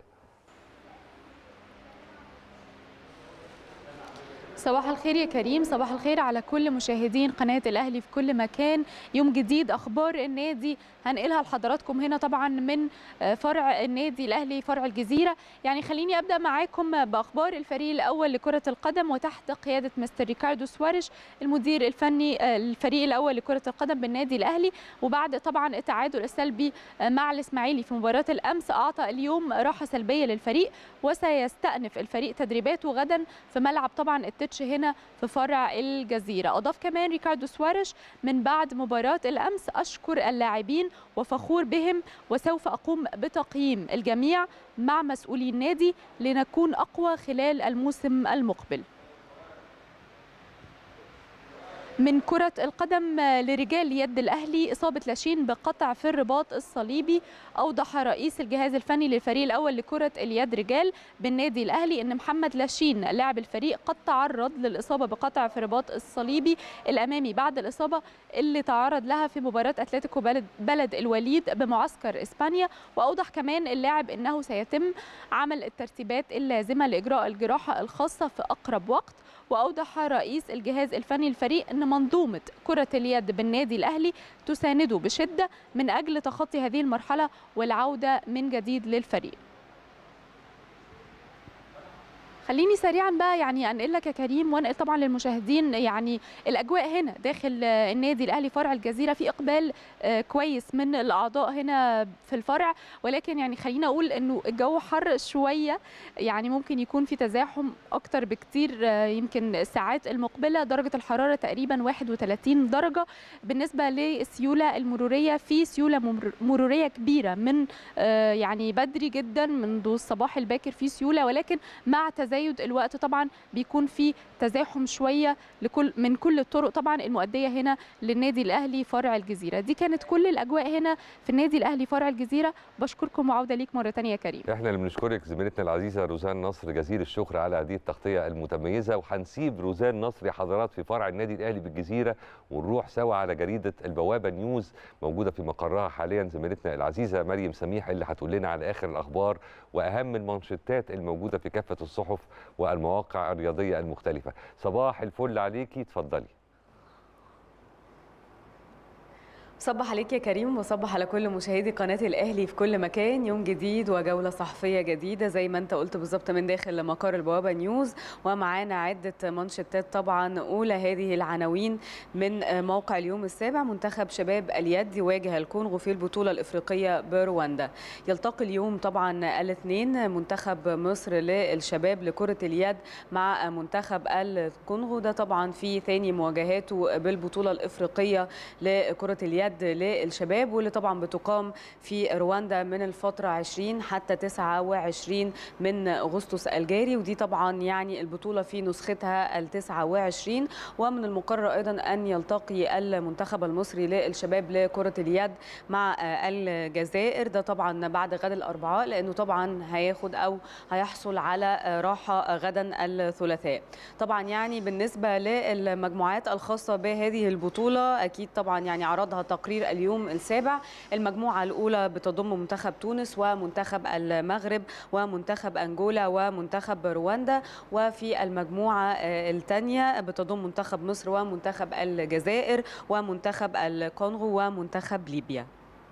صباح الخير يا كريم صباح الخير على كل مشاهدين قناة الأهلي في كل مكان يوم جديد أخبار النادي هنقلها لحضراتكم هنا طبعا من آه، فرع النادي الأهلي فرع الجزيرة يعني خليني أبدأ معاكم بأخبار الفريق الأول لكرة القدم وتحت قيادة مستر ريكاردو سواريش المدير الفني آه، الفريق الأول لكرة القدم بالنادي الأهلي وبعد طبعا التعادل السلبي آه، مع الإسماعيلي في مباراة الأمس أعطى اليوم راحة سلبية للفريق وسيستأنف الفريق تدريباته غدا في ملعب طبعا التتش هنا في فرع الجزيرة أضاف كمان ريكاردو سواريش من بعد مباراة الأمس أشكر اللاعبين وفخور بهم وسوف أقوم بتقييم الجميع مع مسؤولي النادي لنكون أقوى خلال الموسم المقبل من كرة القدم لرجال يد الأهلي إصابة لاشين بقطع في الرباط الصليبي أوضح رئيس الجهاز الفني للفريق الأول لكرة اليد رجال بالنادي الأهلي أن محمد لاشين لاعب الفريق قد تعرض للإصابة بقطع في الرباط الصليبي الأمامي بعد الإصابة اللي تعرض لها في مباراة أتلتيكو بلد, بلد الوليد بمعسكر إسبانيا وأوضح كمان اللاعب أنه سيتم عمل الترتيبات اللازمة لإجراء الجراحة الخاصة في أقرب وقت واوضح رئيس الجهاز الفني للفريق ان منظومه كره اليد بالنادي الاهلي تسانده بشده من اجل تخطي هذه المرحله والعوده من جديد للفريق خليني سريعا بقى يعني انقل لك يا كريم وانقل طبعا للمشاهدين يعني الاجواء هنا داخل آه، النادي الاهلي فرع الجزيره في اقبال آه، كويس من الاعضاء هنا في الفرع ولكن يعني خلينا اقول انه الجو حر شويه يعني ممكن يكون في تزاحم اكتر بكتير آه، يمكن الساعات المقبله درجه الحراره تقريبا 31 درجه بالنسبه للسيوله المروريه في سيوله ممر- مروريه كبيره من آه، يعني بدري جدا منذ الصباح الباكر في سيوله ولكن مع تزايد الوقت طبعا بيكون في تزاحم شويه لكل من كل الطرق طبعا المؤديه هنا للنادي الاهلي فرع الجزيره دي كانت كل الاجواء هنا في النادي الاهلي فرع الجزيره بشكركم وعوده ليك مره ثانيه يا كريم احنا اللي بنشكرك زميلتنا العزيزه روزان نصر جزيل الشكر على هذه التغطيه المتميزه وهنسيب روزان نصر يا حضرات في فرع النادي الاهلي بالجزيره ونروح سوا على جريده البوابه نيوز موجوده في مقرها حاليا زميلتنا العزيزه مريم سميح اللي هتقول لنا على اخر الاخبار واهم المانشيتات الموجوده في كافه الصحف والمواقع الرياضيه المختلفه صباح الفل عليكي اتفضلي صبح عليك يا كريم وصبح على كل مشاهدي قناة الأهلي في كل مكان يوم جديد وجولة صحفية جديدة زي ما أنت قلت بالظبط من داخل مقر البوابة نيوز ومعانا عدة منشطات طبعا أولى هذه العناوين من موقع اليوم السابع منتخب شباب اليد يواجه الكونغو في البطولة الإفريقية برواندا يلتقي اليوم طبعا الاثنين منتخب مصر للشباب لكرة اليد مع منتخب الكونغو ده طبعا في ثاني مواجهاته بالبطولة الإفريقية لكرة اليد اليد للشباب واللي طبعا بتقام في رواندا من الفترة 20 حتى 29 من أغسطس الجاري ودي طبعا يعني البطولة في نسختها ال 29 ومن المقرر أيضا أن يلتقي المنتخب المصري للشباب لكرة اليد مع الجزائر ده طبعا بعد غد الأربعاء لأنه طبعا هياخد أو هيحصل على راحة غدا الثلاثاء طبعا يعني بالنسبة للمجموعات الخاصة بهذه البطولة أكيد طبعا يعني عرضها تقرير اليوم السابع المجموعة الأولى بتضم منتخب تونس ومنتخب المغرب ومنتخب أنجولا ومنتخب رواندا وفي المجموعة الثانية بتضم منتخب مصر ومنتخب الجزائر ومنتخب الكونغو ومنتخب ليبيا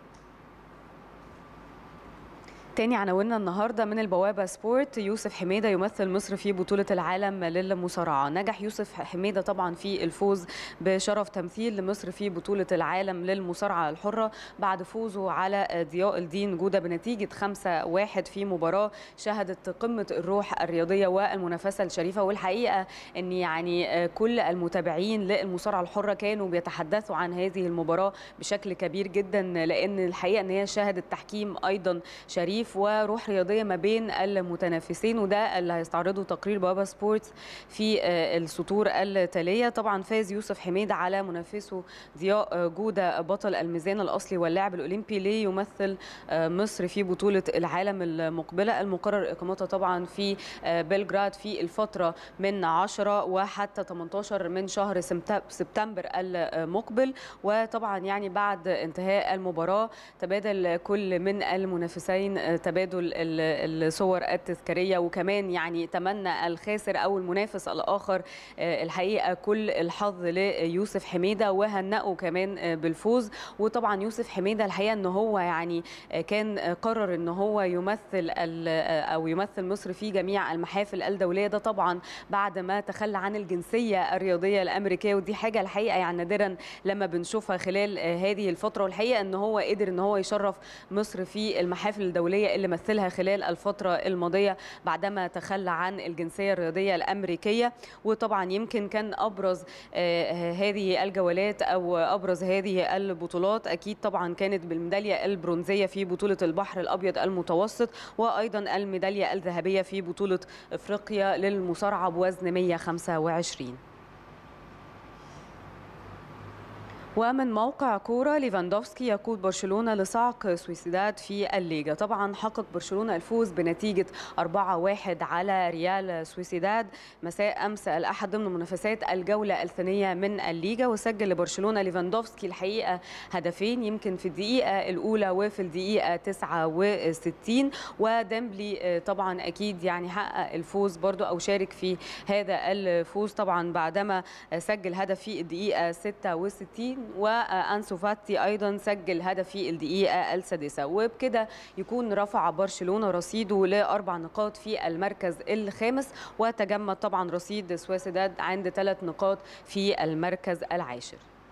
تاني عناويننا النهارده من البوابه سبورت يوسف حميده يمثل مصر في بطوله العالم للمصارعه نجح يوسف حميده طبعا في الفوز بشرف تمثيل لمصر في بطوله العالم للمصارعه الحره بعد فوزه على ضياء الدين جوده بنتيجه 5-1 في مباراه شهدت قمه الروح الرياضيه والمنافسه الشريفه والحقيقه ان يعني كل المتابعين للمصارعه الحره كانوا بيتحدثوا عن هذه المباراه بشكل كبير جدا لان الحقيقه ان هي شهدت تحكيم ايضا شريف وروح رياضيه ما بين المتنافسين وده اللي هيستعرضه تقرير بابا سبورتس في السطور التاليه طبعا فاز يوسف حميد على منافسه ضياء جوده بطل الميزان الاصلي واللاعب الاولمبي ليمثل مصر في بطوله العالم المقبله المقرر اقامتها طبعا في بلغراد في الفتره من 10 وحتى 18 من شهر سبتمبر المقبل وطبعا يعني بعد انتهاء المباراه تبادل كل من المنافسين تبادل الصور التذكاريه وكمان يعني تمنى الخاسر او المنافس الاخر الحقيقه كل الحظ ليوسف حميده وهنأه كمان بالفوز وطبعا يوسف حميده الحقيقه ان هو يعني كان قرر ان هو يمثل او يمثل مصر في جميع المحافل الدوليه ده طبعا بعد ما تخلى عن الجنسيه الرياضيه الامريكيه ودي حاجه الحقيقه يعني نادرا لما بنشوفها خلال هذه الفتره والحقيقه ان هو قدر ان هو يشرف مصر في المحافل الدوليه اللي مثلها خلال الفترة الماضية بعدما تخلى عن الجنسية الرياضية الأمريكية وطبعا يمكن كان أبرز هذه الجولات أو أبرز هذه البطولات أكيد طبعا كانت بالميدالية البرونزية في بطولة البحر الأبيض المتوسط وأيضا الميدالية الذهبية في بطولة إفريقيا للمصارعة بوزن 125 ومن موقع كورة ليفاندوفسكي يقود برشلونة لصعق سويسيداد في الليجا طبعا حقق برشلونة الفوز بنتيجة 4-1 على ريال سويسيداد مساء أمس الأحد ضمن منافسات الجولة الثانية من الليجا وسجل لبرشلونة ليفاندوفسكي الحقيقة هدفين يمكن في الدقيقة الأولى وفي الدقيقة 69 وديمبلي طبعا أكيد يعني حقق الفوز برضو أو شارك في هذا الفوز طبعا بعدما سجل هدف في الدقيقة 66 وانسو فاتي ايضا سجل هدف في الدقيقه السادسه وبكده يكون رفع برشلونه رصيده لاربع نقاط في المركز الخامس وتجمد طبعا رصيد سويسيداد عند ثلاث نقاط في المركز العاشر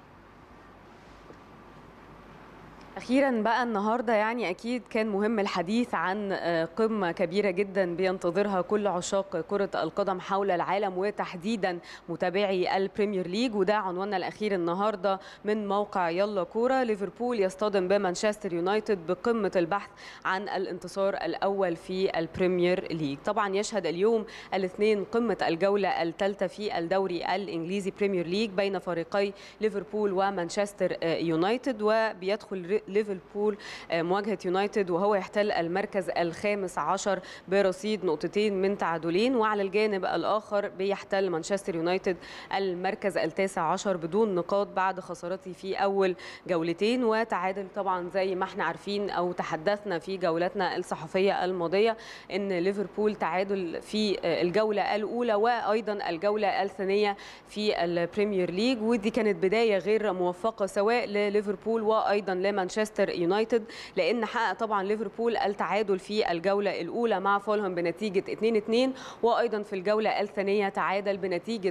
اخيرا بقى النهارده يعني اكيد كان مهم الحديث عن قمه كبيره جدا بينتظرها كل عشاق كره القدم حول العالم وتحديدا متابعي البريمير ليج وده عنواننا الاخير النهارده من موقع يلا كوره ليفربول يصطدم بمانشستر يونايتد بقمه البحث عن الانتصار الاول في البريمير ليج طبعا يشهد اليوم الاثنين قمه الجوله الثالثه في الدوري الانجليزي بريمير ليج بين فريقي ليفربول ومانشستر يونايتد وبيدخل ليفربول آه، مواجهه يونايتد وهو يحتل المركز الخامس عشر برصيد نقطتين من تعادلين وعلى الجانب الاخر بيحتل مانشستر يونايتد المركز التاسع عشر بدون نقاط بعد خسارته في اول جولتين وتعادل طبعا زي ما احنا عارفين او تحدثنا في جولتنا الصحفيه الماضيه ان ليفربول تعادل في الجوله الاولى وايضا الجوله الثانيه في البريمير ليج ودي كانت بدايه غير موفقه سواء لليفربول وايضا لمانشستر يونايتد لان حقق طبعا ليفربول التعادل في الجوله الاولى مع فولهام بنتيجه 2-2 وايضا في الجوله الثانيه تعادل بنتيجه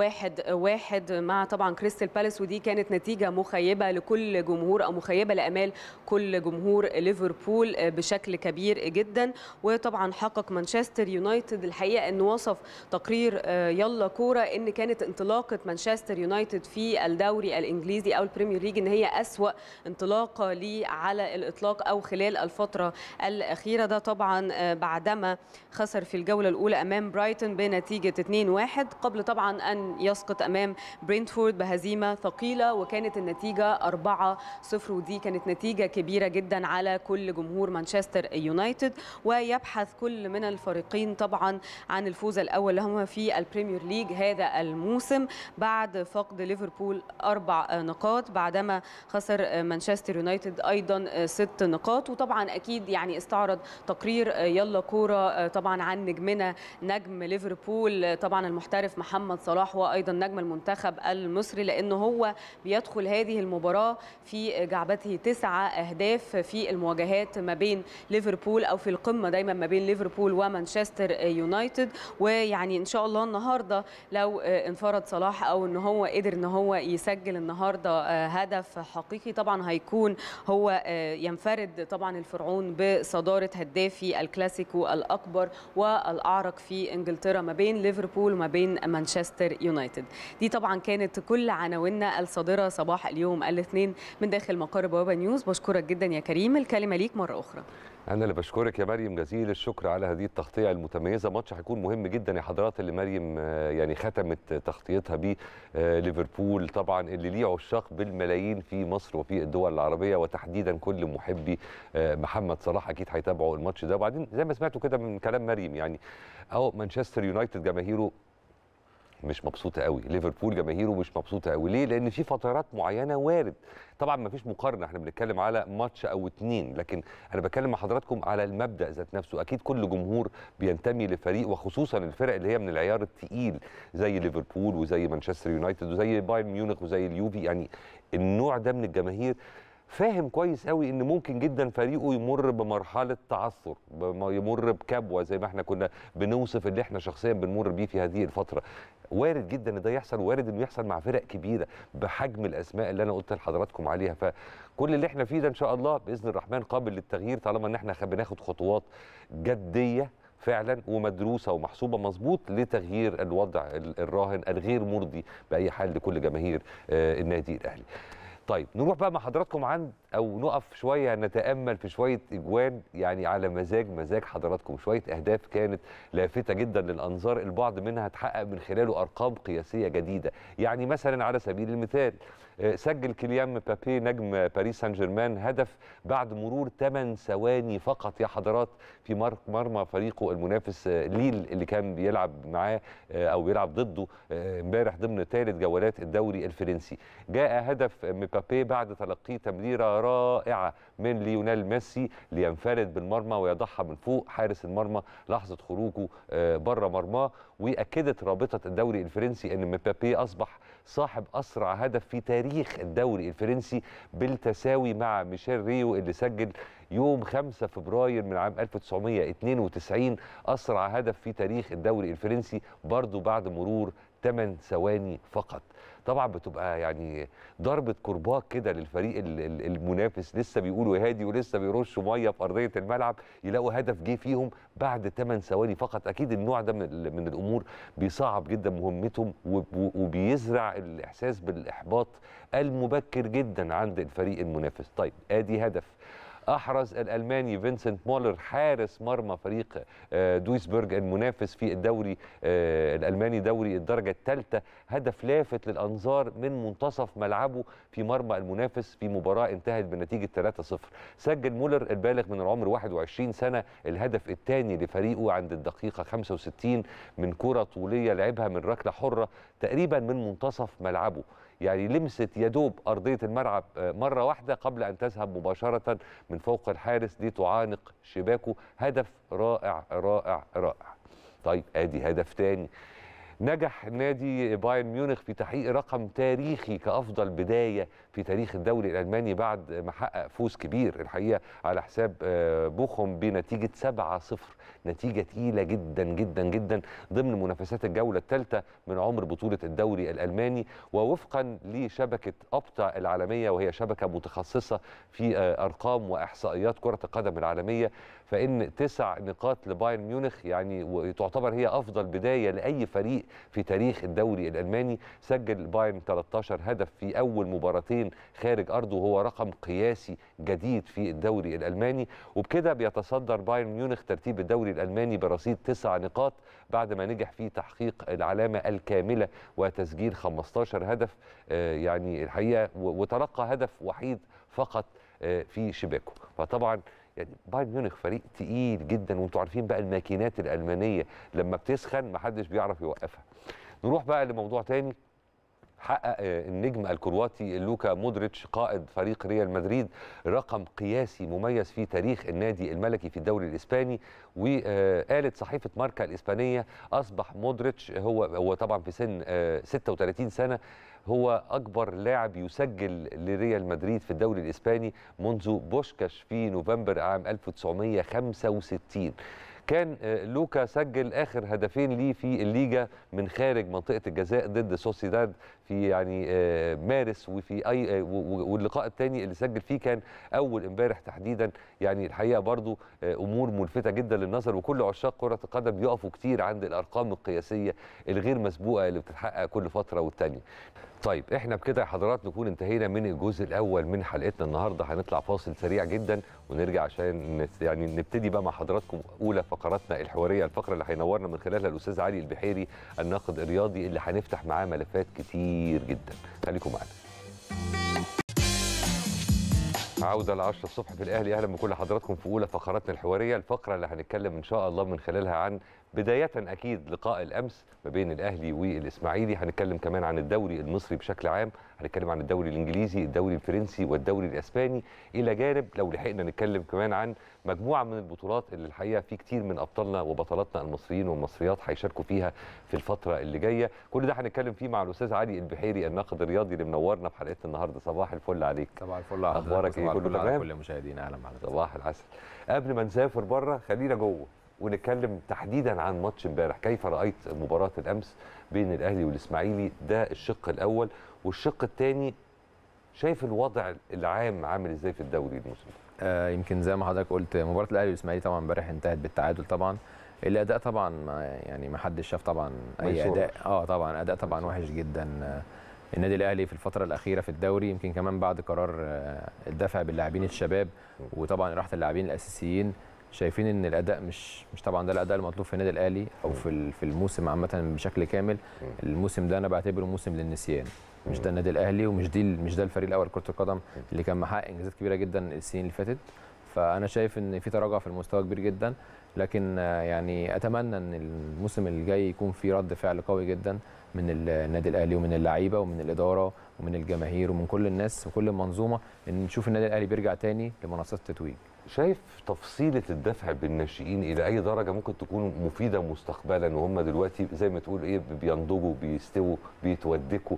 1-1 مع طبعا كريستال بالاس ودي كانت نتيجه مخيبه لكل جمهور او مخيبه لامال كل جمهور ليفربول بشكل كبير جدا وطبعا حقق مانشستر يونايتد الحقيقه انه وصف تقرير آه، يلا كوره ان كانت انطلاقه مانشستر يونايتد في الدوري الانجليزي او البريمير ليج ان هي اسوا انطلاقه ليه على الاطلاق او خلال الفتره الاخيره ده طبعا آه، بعدما خسر في الجوله الاولى امام برايتون بنتيجه 2-1 قبل طبعا ان يسقط امام برينتفورد بهزيمه ثقيله وكانت النتيجه 4-0 ودي كانت نتيجه كبيره جدا على كل جمهور مانشستر يونايتد ويبحث كل من الفريقين طبعا عن الفوز الاول لهم في البريمير ليج هذا الموسم بعد فقد ليفربول اربع نقاط بعدما خسر مانشستر يونايتد ايضا ست نقاط وطبعا اكيد يعني استعرض تقرير يلا كوره طبعا عن نجمنا نجم ليفربول طبعا المحترف محمد صلاح وايضا نجم المنتخب المصري لانه هو بيدخل هذه المباراه في جعبته تسعه اهداف في المواجهات ما بين ليفربول او في القمه دايما ما بين ليفربول ومانشستر يونايتد ويعني ان شاء الله النهارده لو انفرد صلاح او ان هو قدر ان هو يسجل النهارده هدف حقيقي طبعا هيكون هو ينفرد طبعا الفرعون بصداره هدافي الكلاسيكو الاكبر والاعرق في انجلترا ما بين ليفربول وما بين مانشستر يونايتد دي طبعا كانت كل عناويننا الصادره صباح اليوم الاثنين من داخل مقر بوابه نيوز بشكرك جدا يا كريم الكلمه ليك مره اخرى انا اللي بشكرك يا مريم جزيل الشكر على هذه التغطيه المتميزه ماتش هيكون مهم جدا يا حضرات اللي مريم آه، يعني ختمت تغطيتها بيه آه، ليفربول طبعا اللي ليه عشاق بالملايين في مصر وفي الدول العربيه وتحديدا كل محبي آه، محمد صلاح اكيد هيتابعوا الماتش ده وبعدين زي ما سمعتوا كده من كلام مريم يعني اهو مانشستر يونايتد جماهيره مش مبسوطه قوي ليفربول جماهيره مش مبسوطه قوي ليه لان في فترات معينه وارد طبعا ما فيش مقارنه احنا بنتكلم على ماتش او اتنين لكن انا بتكلم مع حضراتكم على المبدا ذات نفسه اكيد كل جمهور بينتمي لفريق وخصوصا الفرق اللي هي من العيار الثقيل زي ليفربول وزي مانشستر يونايتد وزي بايرن ميونخ وزي اليوفي يعني النوع ده من الجماهير فاهم كويس قوي ان ممكن جدا فريقه يمر بمرحله تعثر بم- يمر بكبوه زي ما احنا كنا بنوصف اللي احنا شخصيا بنمر بيه في هذه الفتره وارد جدا ان ده يحصل وارد انه يحصل مع فرق كبيره بحجم الاسماء اللي انا قلت لحضراتكم عليها فكل اللي احنا فيه ده ان شاء الله باذن الرحمن قابل للتغيير طالما ان احنا خ- بناخد خطوات جديه فعلا ومدروسه ومحسوبه مظبوط لتغيير الوضع ال- الراهن الغير مرضي باي حال لكل جماهير آه، النادي الاهلي طيب نروح بقى مع حضراتكم عند او نقف شويه نتامل في شويه اجوان يعني على مزاج مزاج حضراتكم شويه اهداف كانت لافته جدا للانظار البعض منها اتحقق من خلاله ارقام قياسيه جديده يعني مثلا على سبيل المثال آه، سجل كيليان مبابي نجم باريس سان جيرمان هدف بعد مرور 8 ثواني فقط يا حضرات في مر- مرمى فريقه المنافس آه، ليل اللي كان بيلعب معاه آه، او بيلعب ضده آه، امبارح ضمن ثالث جولات الدوري الفرنسي جاء هدف مبابي بعد تلقيه تمريره رائعه من ليونيل ميسي لينفرد بالمرمى ويضعها من فوق حارس المرمى لحظه خروجه آه، بره مرماه واكدت رابطه الدوري الفرنسي ان مبابي اصبح صاحب اسرع هدف في تاريخ الدوري الفرنسي بالتساوي مع ميشيل ريو اللي سجل يوم 5 فبراير من عام 1992 اسرع هدف في تاريخ الدوري الفرنسي برضه بعد مرور 8 ثواني فقط طبعا بتبقى يعني ضربه كرباج كده للفريق ال- ال- المنافس لسه بيقولوا هادي ولسه بيرشوا ميه في ارضيه الملعب يلاقوا هدف جه فيهم بعد 8 ثواني فقط اكيد النوع ده من, ال- من الامور بيصعب جدا مهمتهم وب- وبيزرع الاحساس بالاحباط المبكر جدا عند الفريق المنافس طيب ادي هدف احرز الالماني فينسنت مولر حارس مرمى فريق آه، دويسبرج المنافس في الدوري آه، الالماني دوري الدرجه الثالثه هدف لافت للانظار من منتصف ملعبه في مرمى المنافس في مباراه انتهت بنتيجه 3-0 سجل مولر البالغ من العمر 21 سنه الهدف الثاني لفريقه عند الدقيقه 65 من كره طوليه لعبها من ركله حره تقريبا من منتصف ملعبه يعني لمست يدوب أرضية الملعب آه، مرة واحدة قبل أن تذهب مباشرة من فوق الحارس لتعانق شباكه هدف رائع رائع رائع طيب ادي هدف تاني نجح نادي بايرن ميونخ في تحقيق رقم تاريخي كافضل بدايه في تاريخ الدوري الالماني بعد ما حقق فوز كبير الحقيقه على حساب آه، بوخم بنتيجه 7-0 نتيجه تقيله جدا جدا جدا ضمن منافسات الجوله الثالثه من عمر بطوله الدوري الالماني ووفقا لشبكه ابتا العالميه وهي شبكه متخصصه في آه، ارقام واحصائيات كره القدم العالميه فان تسع نقاط لبايرن ميونخ يعني وتعتبر هي افضل بدايه لاي فريق في تاريخ الدوري الالماني سجل بايرن 13 هدف في اول مباراتين خارج ارضه وهو رقم قياسي جديد في الدوري الالماني وبكده بيتصدر بايرن ميونخ ترتيب الدوري الالماني برصيد تسع نقاط بعد ما نجح في تحقيق العلامه الكامله وتسجيل 15 هدف آه، يعني الحقيقه و- وتلقى هدف وحيد فقط آه، في شباكه فطبعا يعني بايرن ميونخ فريق تقيل جدا وانتوا عارفين بقى الماكينات الالمانيه لما بتسخن محدش بيعرف يوقفها نروح بقى لموضوع تاني حقق آه، النجم الكرواتي لوكا مودريتش قائد فريق ريال مدريد رقم قياسي مميز في تاريخ النادي الملكي في الدوري الاسباني وقالت صحيفه ماركا الاسبانيه اصبح مودريتش هو هو طبعا في سن آه، 36 سنه هو اكبر لاعب يسجل لريال مدريد في الدوري الاسباني منذ بوشكاش في نوفمبر عام 1965 كان آه، لوكا سجل اخر هدفين ليه في الليجا من خارج منطقه الجزاء ضد سوسيداد في يعني آه، مارس وفي اي آه، و- و- واللقاء الثاني اللي سجل فيه كان اول امبارح تحديدا يعني الحقيقه برضو آه، امور ملفته جدا للنظر وكل عشاق كره القدم بيقفوا كتير عند الارقام القياسيه الغير مسبوقه اللي بتتحقق كل فتره والتانيه طيب احنا بكده يا حضرات نكون انتهينا من الجزء الاول من حلقتنا النهارده هنطلع فاصل سريع جدا ونرجع عشان نت- يعني نبتدي بقى مع حضراتكم اولى فقراتنا الحواريه الفقره اللي هينورنا من خلالها الاستاذ علي البحيري الناقد الرياضي اللي هنفتح معاه ملفات كتير جدا خليكم معانا عودة ل 10 الصبح في الأهلي أهلا بكل حضراتكم في أولى فقراتنا الحوارية الفقرة اللي هنتكلم إن شاء الله من خلالها عن بداية أكيد لقاء الأمس ما بين الأهلي والإسماعيلي هنتكلم كمان عن الدوري المصري بشكل عام هنتكلم عن الدوري الإنجليزي الدوري الفرنسي والدوري الإسباني إلى جانب لو لحقنا نتكلم كمان عن مجموعة من البطولات اللي الحقيقة في كتير من أبطالنا وبطلاتنا المصريين والمصريات هيشاركوا فيها في الفترة اللي جاية كل ده هنتكلم فيه مع الأستاذ علي البحيري الناقد الرياضي اللي منورنا في حلقتنا النهاردة صباح الفل عليك صباح الفل على أخبارك حضرتك إيه؟ وصباح كله الفل على تمام؟ كل المشاهدين اهلا بحضرتك صباح العسل قبل ما نسافر بره خلينا جوه ونتكلم تحديدا عن ماتش امبارح كيف رايت مباراه الامس بين الاهلي والاسماعيلي ده الشق الاول والشق الثاني شايف الوضع العام عامل ازاي في الدوري الموسم ده؟ آه يمكن زي ما حضرتك قلت مباراه الاهلي والاسماعيلي طبعا امبارح انتهت بالتعادل طبعا الاداء طبعا ما يعني ما حدش شاف طبعا اي ميسور. اداء اه طبعا اداء طبعا وحش جدا آه، النادي الاهلي في الفتره الاخيره في الدوري يمكن كمان بعد قرار آه، الدفع باللاعبين الشباب وطبعا راحه اللاعبين الاساسيين شايفين ان الاداء مش مش طبعا ده الاداء المطلوب في النادي الاهلي او في ال- في الموسم عامه بشكل كامل الموسم ده انا بعتبره موسم للنسيان مش ده النادي الاهلي ومش دي مش ده الفريق الاول كره القدم اللي كان محقق انجازات كبيره جدا السنين اللي فاتت فانا شايف ان في تراجع في المستوى كبير جدا لكن آه، يعني اتمنى ان الموسم الجاي يكون في رد فعل قوي جدا من النادي الاهلي ومن اللعيبه ومن الاداره ومن الجماهير ومن كل الناس وكل المنظومه ان نشوف النادي الاهلي بيرجع تاني لمنصات التتويج شايف تفصيله الدفع بالناشئين الى اي درجه ممكن تكون مفيده مستقبلا وهم دلوقتي زي ما تقول ايه بينضجوا بيستووا بيتودكوا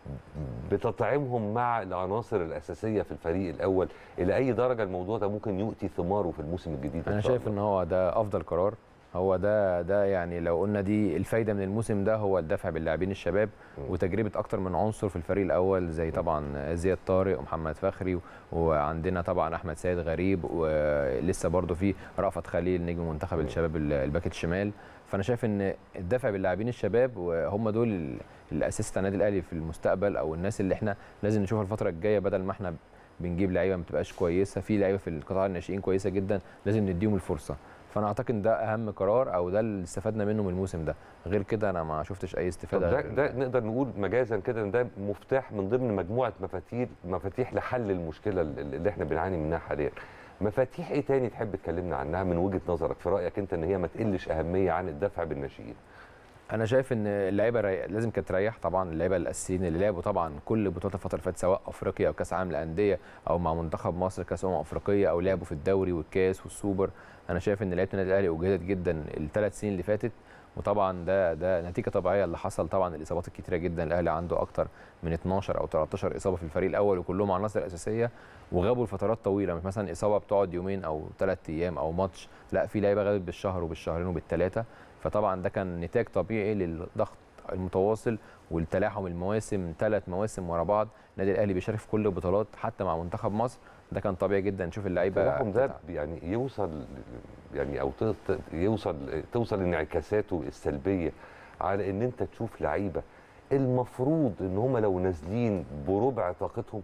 بتطعيمهم مع العناصر الاساسيه في الفريق الاول الى اي درجه الموضوع ده ممكن يؤتي ثماره في الموسم الجديد انا إن شاء شايف الله؟ ان هو ده افضل قرار هو ده ده يعني لو قلنا دي الفايده من الموسم ده هو الدفع باللاعبين الشباب وتجربه اكتر من عنصر في الفريق الاول زي طبعا زياد طارق ومحمد فخري وعندنا طبعا احمد سيد غريب ولسه برضو في رأفت خليل نجم منتخب الشباب ال- الباك الشمال فانا شايف ان الدفع باللاعبين الشباب وهم دول ال- الاساس بتاع النادي الاهلي في المستقبل او الناس اللي احنا لازم نشوفها الفتره الجايه بدل ما احنا بنجيب لعيبه ما بتبقاش كويسه في لعيبه في القطاع الناشئين كويسه جدا لازم نديهم الفرصه فانا اعتقد ان ده اهم قرار او ده اللي استفدنا منه من الموسم ده غير كده انا ما شفتش اي طب استفاده ده, غير- ده نقدر نقول مجازا كده ان ده مفتاح من ضمن مجموعه مفاتيح مفاتيح لحل المشكله اللي اللي احنا بنعاني منها حاليا مفاتيح ايه تاني تحب تكلمنا عنها من وجهه نظرك في رايك انت ان هي ما تقلش اهميه عن الدفع بالناشئين انا شايف ان اللعيبه ري... لازم كانت تريح طبعا اللعيبه الاساسيين اللي لعبوا طبعا كل بطولات الفتره اللي فاتت سواء افريقيا او كاس عالم الانديه او مع منتخب مصر كاس امم افريقيه او لعبوا في الدوري والكاس والسوبر انا شايف ان لعيبه النادي الاهلي اجهدت جدا الثلاث سنين اللي فاتت وطبعا ده ده نتيجه طبيعيه اللي حصل طبعا الاصابات الكتيره جدا الاهلي عنده اكتر من 12 او 13 اصابه في الفريق الاول وكلهم عناصر اساسيه وغابوا لفترات طويله مش مثلا اصابه بتقعد يومين او ثلاث ايام او ماتش لا في لعيبه غابت بالشهر وبالشهرين وبالثلاثه فطبعا ده كان نتاج طبيعي للضغط المتواصل والتلاحم المواسم ثلاث مواسم ورا بعض النادي الاهلي بيشارك في كل البطولات حتى مع منتخب مصر ده كان طبيعي جدا نشوف اللعيبه التلاحم ده بتتعب. يعني يوصل يعني او ت- ت- يوصل توصل انعكاساته السلبيه على ان انت تشوف لعيبه المفروض ان هم لو نازلين بربع طاقتهم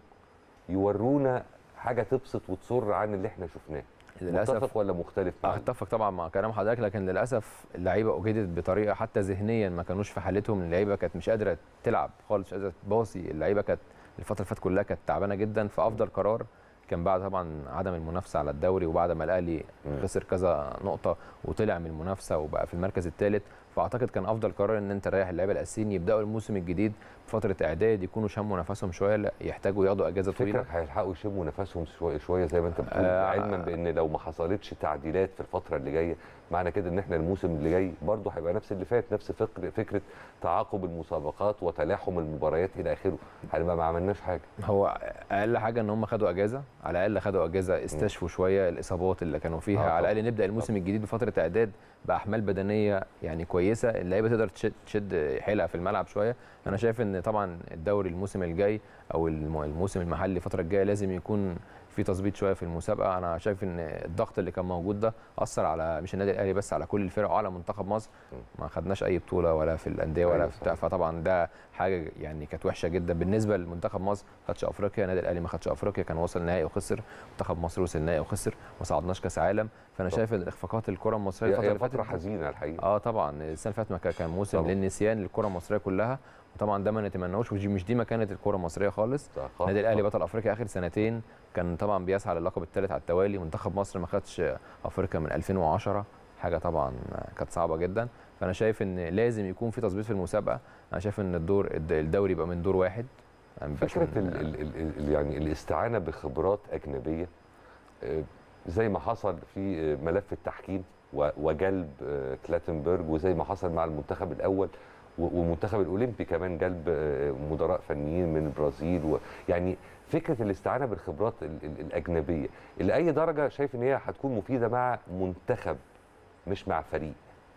يورونا حاجه تبسط وتسر عن اللي احنا شفناه للاسف متفق ولا مختلف معاك؟ اتفق طبعا مع كلام حضرتك لكن للاسف اللعيبه اجهدت بطريقه حتى ذهنيا ما كانوش في حالتهم اللعيبه كانت مش قادره تلعب خالص مش قادره تباصي اللعيبه كانت الفتره اللي فاتت كلها كانت تعبانه جدا فافضل قرار كان بعد طبعا عدم المنافسه على الدوري وبعد ما الاهلي مم. خسر كذا نقطه وطلع من المنافسه وبقى في المركز الثالث فاعتقد كان افضل قرار ان انت تريح اللعيبه الاساسيين يبداوا الموسم الجديد بفتره اعداد يكونوا شموا نفسهم شويه لا يحتاجوا ياخدوا اجازه طويله فكرك هيلحقوا يشموا نفسهم شويه شويه زي ما انت بتقول آه، علما بان لو ما حصلتش تعديلات في الفتره اللي جايه معنى كده ان احنا الموسم اللي جاي برضه هيبقى نفس اللي فات نفس فكر فكره تعاقب المسابقات وتلاحم المباريات الى اخره هنبقى ما عملناش حاجه هو اقل حاجه ان هم خدوا اجازه على الاقل خدوا اجازه استشفوا شويه الاصابات اللي كانوا فيها آه على طبعاً. الاقل نبدا الموسم الجديد بفتره اعداد باحمال بدنيه يعني كويسه اللعيبه تقدر تشد, تشد حيلها في الملعب شويه انا شايف ان طبعا الدوري الموسم الجاي او الم- الموسم المحلي الفتره الجايه لازم يكون في تظبيط شويه في المسابقه انا شايف ان الضغط اللي كان موجود ده اثر على مش النادي الاهلي بس على كل الفرق وعلى منتخب مصر ما خدناش اي بطوله ولا في الانديه ولا أيوة في بتاع صحيح. فطبعا ده حاجه يعني كانت وحشه جدا بالنسبه لمنتخب مصر ما خدش افريقيا النادي الاهلي ما خدش افريقيا كان وصل نهائي وخسر منتخب مصر وصل نهائي وخسر ما صعدناش كاس عالم فانا طب. شايف ان اخفاقات الكره المصريه هي الفتره هي اللي فاتت فتره حزينه الحقيقه اه طبعا السنه اللي فاتت ما كان- كان موسم طبعاً. للنسيان للكره المصريه كلها وطبعا ده ما نتمناهوش ودي مش دي مكانه الكره المصريه خالص صح، النادي الاهلي صح. بطل افريقيا اخر سنتين كان طبعا بيسعى للقب الثالث على التوالي منتخب مصر ما خدش افريقيا من 2010 حاجه طبعا كانت صعبه جدا فانا شايف ان لازم يكون في تظبيط في المسابقه انا شايف ان الدور الد- الدوري يبقى من دور واحد يعني ميبقاش فكره من- ال ال ال ال يعني الاستعانه بخبرات اجنبيه آه، زي ما حصل في آه، ملف التحكيم و- وجلب آه، كلاتنبرج وزي ما حصل مع المنتخب الاول و- والمنتخب الاولمبي كمان جلب آه، مدراء فنيين من البرازيل و يعني فكره الاستعانه بالخبرات ال ال الاجنبيه الى اي درجه شايف ان هي هتكون مفيده مع منتخب مش مع فريق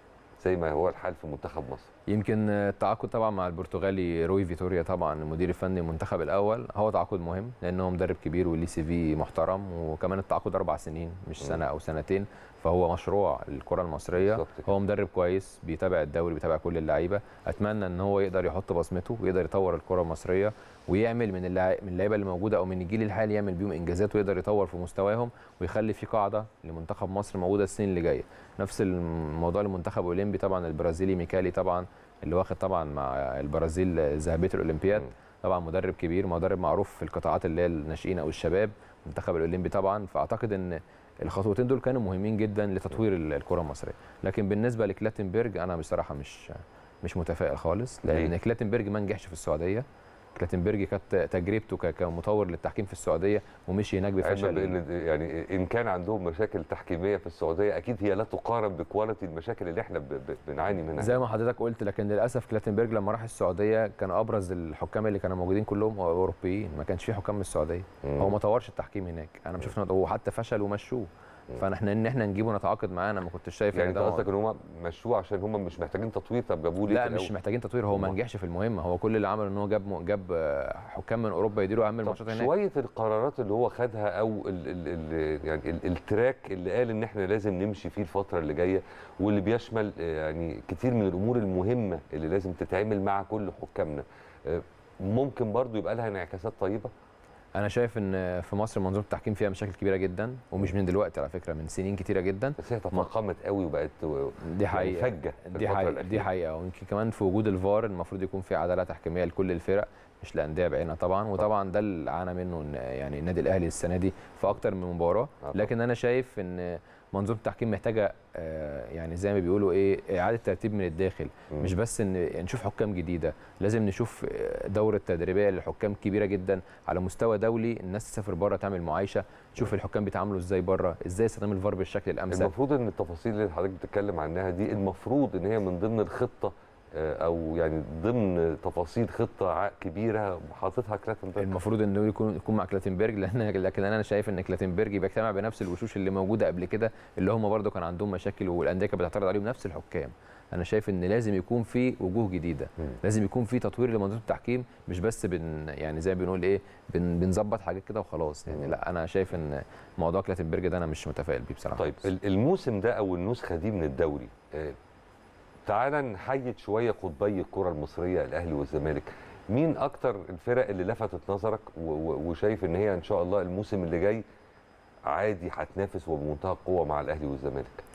زي ما هو الحال في منتخب مصر يمكن التعاقد طبعا مع البرتغالي روي فيتوريا طبعا المدير الفني المنتخب الاول هو تعاقد مهم لان هو مدرب كبير وليه سي في محترم وكمان التعاقد اربع سنين مش سنه او سنتين فهو مشروع الكره المصريه بالظبط كده. هو مدرب كويس بيتابع الدوري بيتابع كل اللعيبه اتمنى ان هو يقدر يحط بصمته ويقدر يطور الكره المصريه ويعمل من اللع- من اللعيبه اللي موجوده او من الجيل الحالي يعمل بيهم انجازات ويقدر يطور في مستواهم ويخلي في قاعده لمنتخب مصر موجوده السنين اللي جايه نفس الموضوع المنتخب الاولمبي طبعا البرازيلي ميكالي طبعا اللي واخد طبعا مع البرازيل ذهبيه الاولمبياد مم. طبعا مدرب كبير مدرب معروف في القطاعات اللي هي الناشئين او الشباب المنتخب الاولمبي طبعا فاعتقد ان الخطوتين دول كانوا مهمين جدا لتطوير ال- الكره المصريه لكن بالنسبه لكلاتنبرج انا بصراحه مش مش متفائل خالص لان ليه؟ كلاتنبرج ما نجحش في السعوديه كلاتنبرج كانت تجربته ك- كمطور للتحكيم في السعوديه ومشي هناك علما بفشل بان يعني ان كان عندهم مشاكل تحكيميه في السعوديه اكيد هي لا تقارن بكواليتي المشاكل اللي احنا ب- ب- بنعاني منها زي ما حضرتك قلت لكن للاسف كلاتنبرج لما راح السعوديه كان ابرز الحكام اللي كانوا موجودين كلهم اوروبيين ما كانش في حكام من السعوديه مم. هو ما طورش التحكيم هناك انا مش شفنا هو حتى فشل ومشوه فاحنا ان احنا نجيبه نتعاقد معاه انا ما كنتش شايف يعني ان انت ده قصدك ان هم مشوه عشان هم مش محتاجين تطوير طب جابوه ليه لا في مش الأول؟ محتاجين تطوير هو ما أمال. نجحش في المهمه هو كل اللي عمله ان هو جاب م- جاب آه، حكام من اوروبا يديروا اهم الماتشات طب هناك شويه القرارات اللي هو خدها او ال ال ال يعني ال التراك اللي قال ان احنا لازم نمشي فيه الفتره اللي جايه واللي بيشمل آه، يعني كتير من الامور المهمه اللي لازم تتعمل مع كل حكامنا آه، ممكن برضو يبقى لها انعكاسات طيبه انا شايف ان في مصر منظومه التحكيم فيها مشاكل كبيره جدا ومش من دلوقتي على فكره من سنين كتيره جدا بس هي تفاقمت قوي وبقت دي حقيقه فجه في دي الفترة حقيقه الأخيرة. دي حقيقه ويمكن كمان في وجود الفار المفروض يكون في عداله تحكيميه لكل الفرق مش الانديه بعينها طبعا وطبعا ده اللي عانى منه إن يعني النادي الاهلي السنه دي في اكتر من مباراه طبعاً. لكن انا شايف ان منظومه التحكيم محتاجه آه، يعني زي ما بيقولوا ايه اعاده ترتيب من الداخل مم. مش بس ان نشوف حكام جديده لازم نشوف آه، دوره تدريبيه للحكام كبيره جدا على مستوى دولي الناس تسافر بره تعمل معايشه تشوف الحكام بيتعاملوا ازاي بره ازاي استخدام الفار بالشكل الامثل المفروض ان التفاصيل اللي حضرتك بتتكلم عنها دي المفروض ان هي من ضمن الخطه آه، او يعني ضمن تفاصيل خطه ع- كبيره حاططها كلاتنبرج المفروض انه يكون يكون مع كلاتنبرج لان لكن انا شايف ان كلاتنبرج بيجتمع بنفس الوشوش اللي موجوده قبل كده اللي هم برضو كان عندهم مشاكل والانديه كانت بتعترض عليهم نفس الحكام انا شايف ان لازم يكون في وجوه جديده مم. لازم يكون في تطوير لمنظومه التحكيم مش بس بن يعني زي ما بنقول ايه بن بنظبط حاجات كده وخلاص يعني مم. لا انا شايف ان موضوع كلاتنبرج ده انا مش متفائل بيه بصراحه طيب ال- الموسم ده او النسخه دي من الدوري آه، تعالى نحيد شويه قطبي الكره المصريه الاهلي والزمالك مين اكتر الفرق اللي لفتت نظرك و- و- وشايف ان هي ان شاء الله الموسم اللي جاي عادي هتنافس وبمنتهى القوه مع الاهلي والزمالك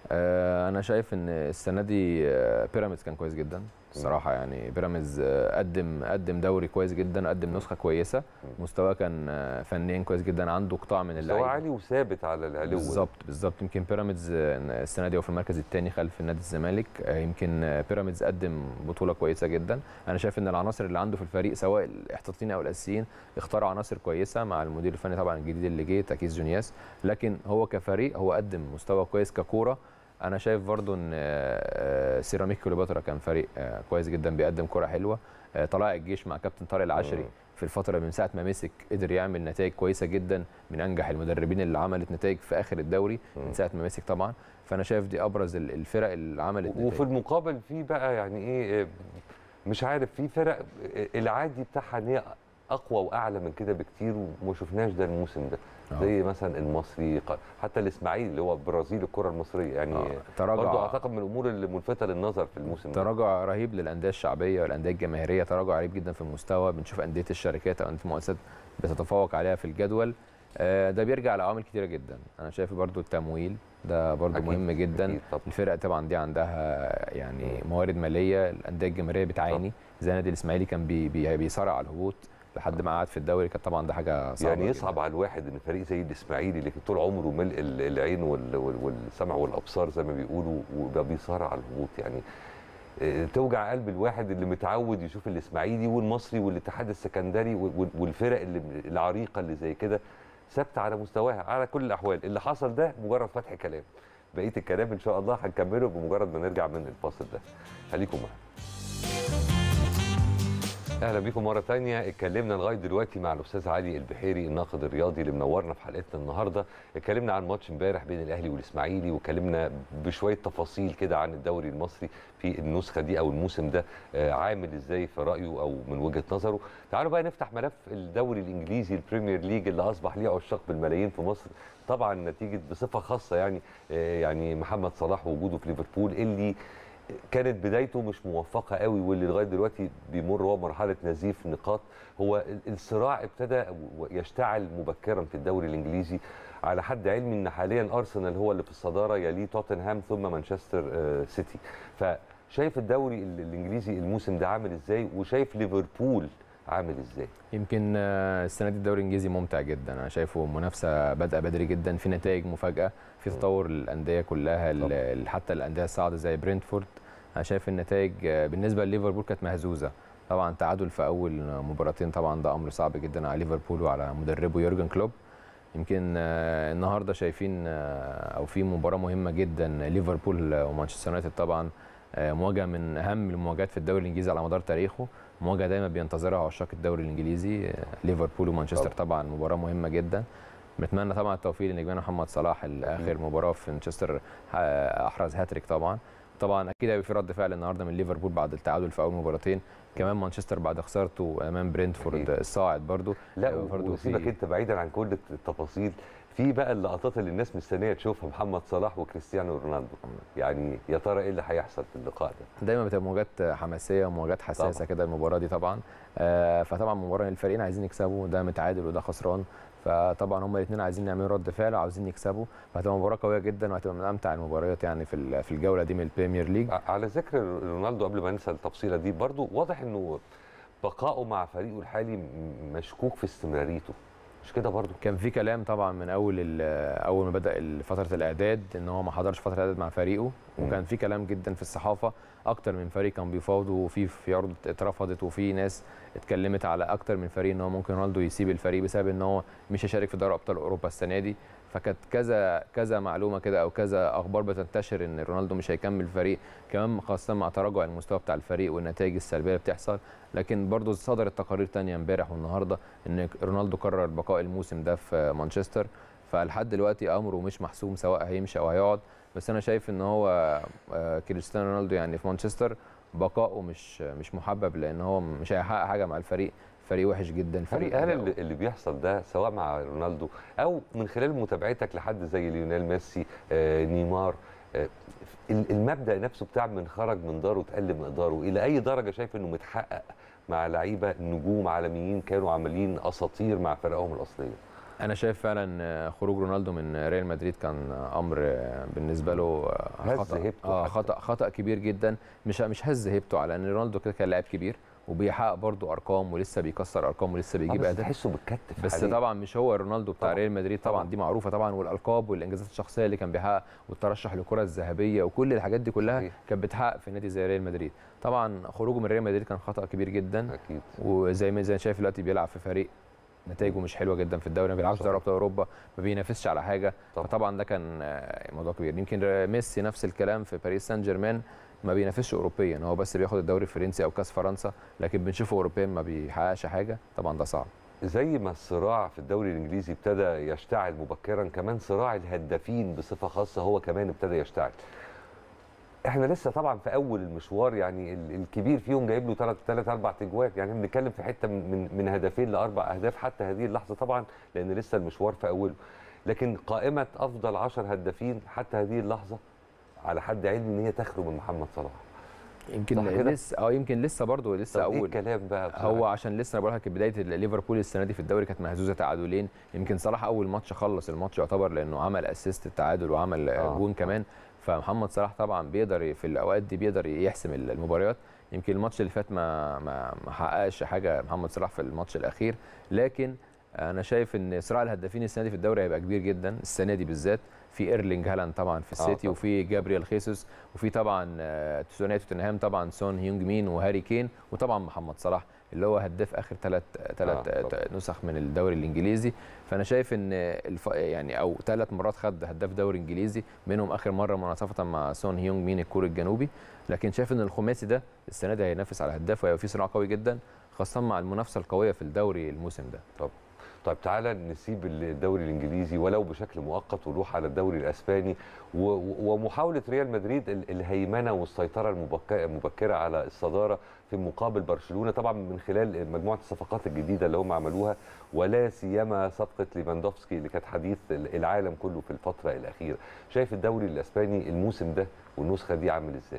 آه، انا شايف ان السنه دي آه، بيراميدز كان كويس جدا الصراحه يعني بيراميدز آه، قدم قدم دوري كويس جدا قدم نسخه كويسه مستواه كان آه، فنيا كويس جدا عنده قطاع من سواء اللعيبه عالي وثابت على العلو بالظبط بالظبط يمكن بيراميدز آه، السنه دي هو في المركز الثاني خلف نادي الزمالك آه، يمكن آه، بيراميدز قدم بطوله كويسه جدا انا شايف ان العناصر اللي عنده في الفريق سواء الاحتياطيين او الاساسيين اختاروا عناصر كويسه مع المدير الفني طبعا الجديد اللي جه تاكيز جونياس لكن هو كفريق هو قدم مستوى كويس ككوره انا شايف برضو ان آه، آه، سيراميك كليوباترا كان فريق آه، كويس جدا بيقدم كره حلوه آه، طلائع الجيش مع كابتن طارق العشري مم. في الفتره من ساعه ما مسك قدر يعمل نتائج كويسه جدا من انجح المدربين اللي عملت نتائج في اخر الدوري مم. من ساعه ما مسك طبعا فانا شايف دي ابرز ال- الفرق اللي عملت وفي نتائج المقابل في بقى يعني ايه آه، مش عارف في فرق آه، العادي بتاعها ان هي اقوى واعلى من كده بكتير وما شفناش ده الموسم ده آه. زي مثلا المصري ق- حتى الاسماعيلي اللي هو برازيل الكره المصريه يعني آه، برضه تراجع اعتقد من الامور اللي ملفته للنظر في الموسم ده تراجع رهيب للانديه الشعبيه والانديه الجماهيريه تراجع رهيب جدا في المستوى بنشوف انديه الشركات او انديه المؤسسات بتتفوق عليها في الجدول آه، ده بيرجع لعوامل كتيره جدا انا شايف برضو التمويل ده برضو أكيد، مهم جدا أكيد طبعا. الفرق طبعا دي عندها يعني موارد ماليه الانديه الجماهيريه بتعاني زي نادي الاسماعيلي كان بي بي بيصارع على الهبوط لحد ما قعد في الدوري كانت طبعا ده حاجه صعبه يعني يصعب جداً. على الواحد ان فريق زي الاسماعيلي اللي طول عمره ملء ال- العين وال- وال- والسمع والابصار زي ما بيقولوا ويبقى بيصارع على الهبوط يعني آه، توجع قلب الواحد اللي متعود يشوف الاسماعيلي والمصري والاتحاد السكندري وال- وال- والفرق اللي العريقه اللي زي كده ثابته على مستواها على كل الاحوال اللي حصل ده مجرد فتح كلام بقيه الكلام ان شاء الله هنكمله بمجرد ما نرجع من الفاصل ده خليكم معانا اهلا بيكم مره تانية اتكلمنا لغايه دلوقتي مع الاستاذ علي البحيري الناقد الرياضي اللي منورنا في حلقتنا النهارده اتكلمنا عن ماتش امبارح بين الاهلي والاسماعيلي واتكلمنا بشويه تفاصيل كده عن الدوري المصري في النسخه دي او الموسم ده آه، عامل ازاي في رايه او من وجهه نظره تعالوا بقى نفتح ملف الدوري الانجليزي البريمير ليج اللي اصبح ليه عشاق بالملايين في مصر طبعا نتيجه بصفه خاصه يعني آه، يعني محمد صلاح وجوده في ليفربول اللي كانت بدايته مش موفقه قوي واللي لغايه دلوقتي بيمر هو مرحله نزيف نقاط هو ال- الصراع ابتدى يشتعل مبكرا في الدوري الانجليزي على حد علمي ان حاليا ارسنال هو اللي في الصداره يليه توتنهام ثم مانشستر آه، سيتي فشايف الدوري ال- الانجليزي الموسم ده عامل ازاي وشايف ليفربول عامل ازاي يمكن آه، السنه دي الدوري الانجليزي ممتع جدا انا شايفه منافسه بادئه بدري جدا في نتائج مفاجاه في تطور للانديه كلها ال- ال- حتى الانديه الصاعده زي برينتفورد انا شايف النتائج آه، بالنسبه لليفربول كانت مهزوزه طبعا تعادل في اول مباراتين طبعا ده امر صعب جدا على ليفربول وعلى مدربه يورجن كلوب يمكن آه، النهارده شايفين آه، او في مباراه مهمه جدا ليفربول ومانشستر يونايتد طبعا آه، مواجهه من اهم المواجهات في الدوري الانجليزي على مدار تاريخه مواجهه دايما بينتظرها عشاق الدوري الانجليزي آه، ليفربول ومانشستر طبعا مباراه مهمه جدا بنتمنى طبعا التوفيق لنجمنا محمد صلاح اخر مباراه في مانشستر آه، احرز هاتريك طبعا طبعا اكيد هيبقى في رد فعل النهارده من ليفربول بعد التعادل في اول مباراتين كمان مانشستر بعد خسارته امام برينتفورد أكيد. الصاعد برضو لا هيبقى برضو وسيبك في- انت بعيدا عن كل التفاصيل في بقى اللقطات اللي الناس مستنيه تشوفها محمد صلاح وكريستيانو رونالدو يعني يا ترى ايه اللي هيحصل في اللقاء ده دايما بتبقى مواجهات حماسيه ومواجهات حساسه طبعاً. كده المباراه دي طبعا آه، فطبعا مباراه الفريقين عايزين يكسبوا ده متعادل وده خسران فطبعا هما الاثنين عايزين يعملوا رد فعل وعاوزين يكسبوا فهتبقى مباراه قويه جدا وهتبقى من امتع المباريات يعني في ال- في الجوله دي من البريمير ليج ع- على ذكر رونالدو قبل ما ننسى التفصيله دي برضو واضح انه بقائه مع فريقه الحالي م- مشكوك في استمراريته مش كده برضو كان في كلام طبعا من اول ال- اول ما بدا فتره الاعداد ان هو ما حضرش فتره الاعداد مع فريقه مم. وكان في كلام جدا في الصحافه اكتر من فريق كان بيفاوضوا وفي في عروض اترفضت وفي ناس اتكلمت على اكتر من فريق ان هو ممكن رونالدو يسيب الفريق بسبب ان هو مش هيشارك في دوري ابطال اوروبا السنه دي فكانت كذا كذا معلومه كده او كذا اخبار بتنتشر ان رونالدو مش هيكمل الفريق كمان خاصه مع تراجع المستوى بتاع الفريق والنتائج السلبيه اللي بتحصل لكن برضه صدرت تقارير تانية امبارح والنهارده ان رونالدو قرر بقاء الموسم ده في مانشستر فلحد دلوقتي امره مش محسوم سواء هيمشي او هيقعد بس انا شايف ان هو آه، كريستيانو رونالدو يعني في مانشستر بقائه مش مش محبب لان هو مش هيحقق حاجه مع الفريق فريق وحش جدا هل, فريق هل أداؤه- اللي, اللي بيحصل ده سواء مع رونالدو او من خلال متابعتك لحد زي ليونيل ميسي آه، نيمار آه، ال- المبدا نفسه بتاع من خرج من داره وتقل مقداره الى اي درجه شايف انه متحقق مع لعيبه نجوم عالميين كانوا عاملين اساطير مع فرقهم الاصليه انا شايف فعلا آه، خروج رونالدو من ريال مدريد كان امر آه، بالنسبه له آه، هز خطا هيبته اه حتى. خطا خطا كبير جدا مش مش هز هيبته على ان رونالدو كده كان لاعب كبير وبيحقق برضه ارقام ولسه بيكسر ارقام ولسه آه، بيجيب بس اهداف تحسه بتكتف بس عليه. طبعا مش هو رونالدو بتاع طبعاً. ريال مدريد طبعا, طبعاً. دي معروفه طبعا والالقاب والانجازات الشخصيه اللي كان بيحقق والترشح للكره الذهبيه وكل الحاجات دي كلها صحيح. كانت بتحقق في نادي زي ريال مدريد طبعا خروجه من ريال مدريد كان خطا كبير جدا اكيد وزي ما زي ما شايف دلوقتي بيلعب في فريق نتائجه مش حلوه جدا في الدوري ما بيلعبش صحيح. دوري ابطال اوروبا ما بينافسش على حاجه طبعاً. فطبعا ده كان آه، موضوع كبير يمكن ميسي نفس الكلام في باريس سان جيرمان ما بينافسش اوروبيا هو بس بياخد الدوري الفرنسي او كاس فرنسا لكن بنشوفه اوروبيا ما بيحققش حاجه طبعا ده صعب زي ما الصراع في الدوري الانجليزي ابتدى يشتعل مبكرا كمان صراع الهدافين بصفه خاصه هو كمان ابتدى يشتعل احنا لسه طبعا في اول المشوار يعني ال- الكبير فيهم جايب له ثلاث ثلاث اربع تجوال يعني بنتكلم في حته من من, من هدفين لاربع اهداف حتى هذه اللحظه طبعا لان لسه المشوار في اوله لكن قائمه افضل 10 هدافين حتى هذه اللحظه على حد علمي ان هي تخلو من محمد صلاح يمكن صح كده؟ لسه اه يمكن لسه برضه لسه طب ايه اول الكلام بقى بصراحة؟ هو عشان لسه انا بقول لك بدايه ليفربول السنه دي في الدوري كانت مهزوزه تعادلين يمكن صلاح اول ماتش خلص الماتش يعتبر لانه عمل اسيست التعادل وعمل آه. آه. جون كمان فمحمد صلاح طبعا بيقدر في الاوقات دي بيقدر يحسم المباريات يمكن الماتش اللي فات ما ما ما حققش حاجه محمد صلاح في الماتش الاخير لكن انا شايف ان صراع الهدافين السنه دي في الدوري هيبقى كبير جدا السنه دي بالذات في ايرلينج هالاند طبعا في السيتي طبعاً. وفي جابريال خيسوس وفي طبعا آه، ثنائي توتنهام طبعا سون هيونج مين وهاري كين وطبعا محمد صلاح اللي هو هداف اخر ثلاث ثلاث آه، طبعاً. نسخ من الدوري الانجليزي فانا شايف ان الف... يعني او ثلاث مرات خد هداف دوري انجليزي منهم اخر مره مناصفه مع سون هيونج مين الكوري الجنوبي لكن شايف ان الخماسي ده السنه دي هينافس على هداف وهيبقى في صراع قوي جدا خاصه مع المنافسه القويه في الدوري الموسم ده طيب تعالى نسيب الدوري الانجليزي ولو بشكل مؤقت ونروح على الدوري الاسباني و- و- ومحاوله ريال مدريد ال- الهيمنه والسيطره المبك- المبكره على الصداره في مقابل برشلونه طبعا من خلال مجموعه الصفقات الجديده اللي هم عملوها ولا سيما صفقه ليفاندوفسكي اللي كانت حديث العالم كله في الفتره الاخيره شايف الدوري الاسباني الموسم ده والنسخه دي عامل ازاي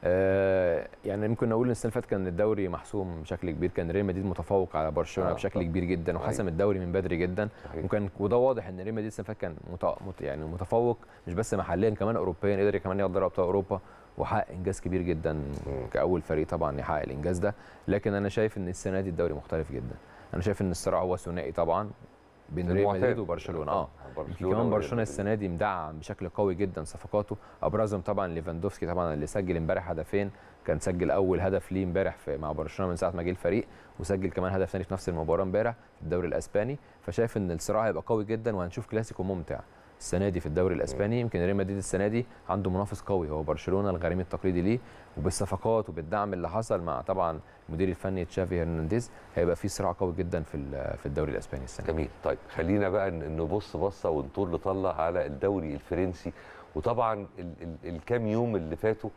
آه، يعني ممكن نقول ان السنه اللي فاتت كان الدوري محسوم بشكل كبير كان ريال مدريد متفوق على برشلونه آه، بشكل طبعاً. كبير جدا وحسم أيوة. الدوري من بدري جدا صحيح. وكان وده واضح ان ريال مدريد السنه اللي فاتت كان مت... مت... يعني متفوق مش بس محليا كمان اوروبيا قدر كمان ياخد دوري ابطال اوروبا وحقق انجاز كبير جدا كاول فريق طبعا يحقق الانجاز ده لكن انا شايف ان السنه دي الدوري مختلف جدا انا شايف ان الصراع هو ثنائي طبعا بين ريال المعتاد. مدريد وبرشلونه اه يمكن كمان وريال برشلونه مدريد. السنه دي مدعم بشكل قوي جدا صفقاته ابرزهم طبعا ليفاندوفسكي طبعا اللي سجل امبارح هدفين كان سجل اول هدف ليه امبارح في- مع برشلونه من ساعه ما جه الفريق وسجل كمان هدف ثاني في نفس المباراه امبارح في الدوري الاسباني فشايف ان الصراع هيبقى قوي جدا وهنشوف كلاسيكو ممتع السنه دي في الدوري الاسباني يمكن ريال مدريد السنه دي عنده منافس قوي هو برشلونه الغريم التقليدي ليه وبالصفقات وبالدعم اللي حصل مع طبعا المدير الفني تشافي هرنانديز هيبقى في صراع قوي جدا في ال- في الدوري الاسباني السنه دي جميل طيب خلينا بقى ن- نبص بصه ونطول لطله على الدوري الفرنسي وطبعا ال ال الكام يوم اللي فاتوا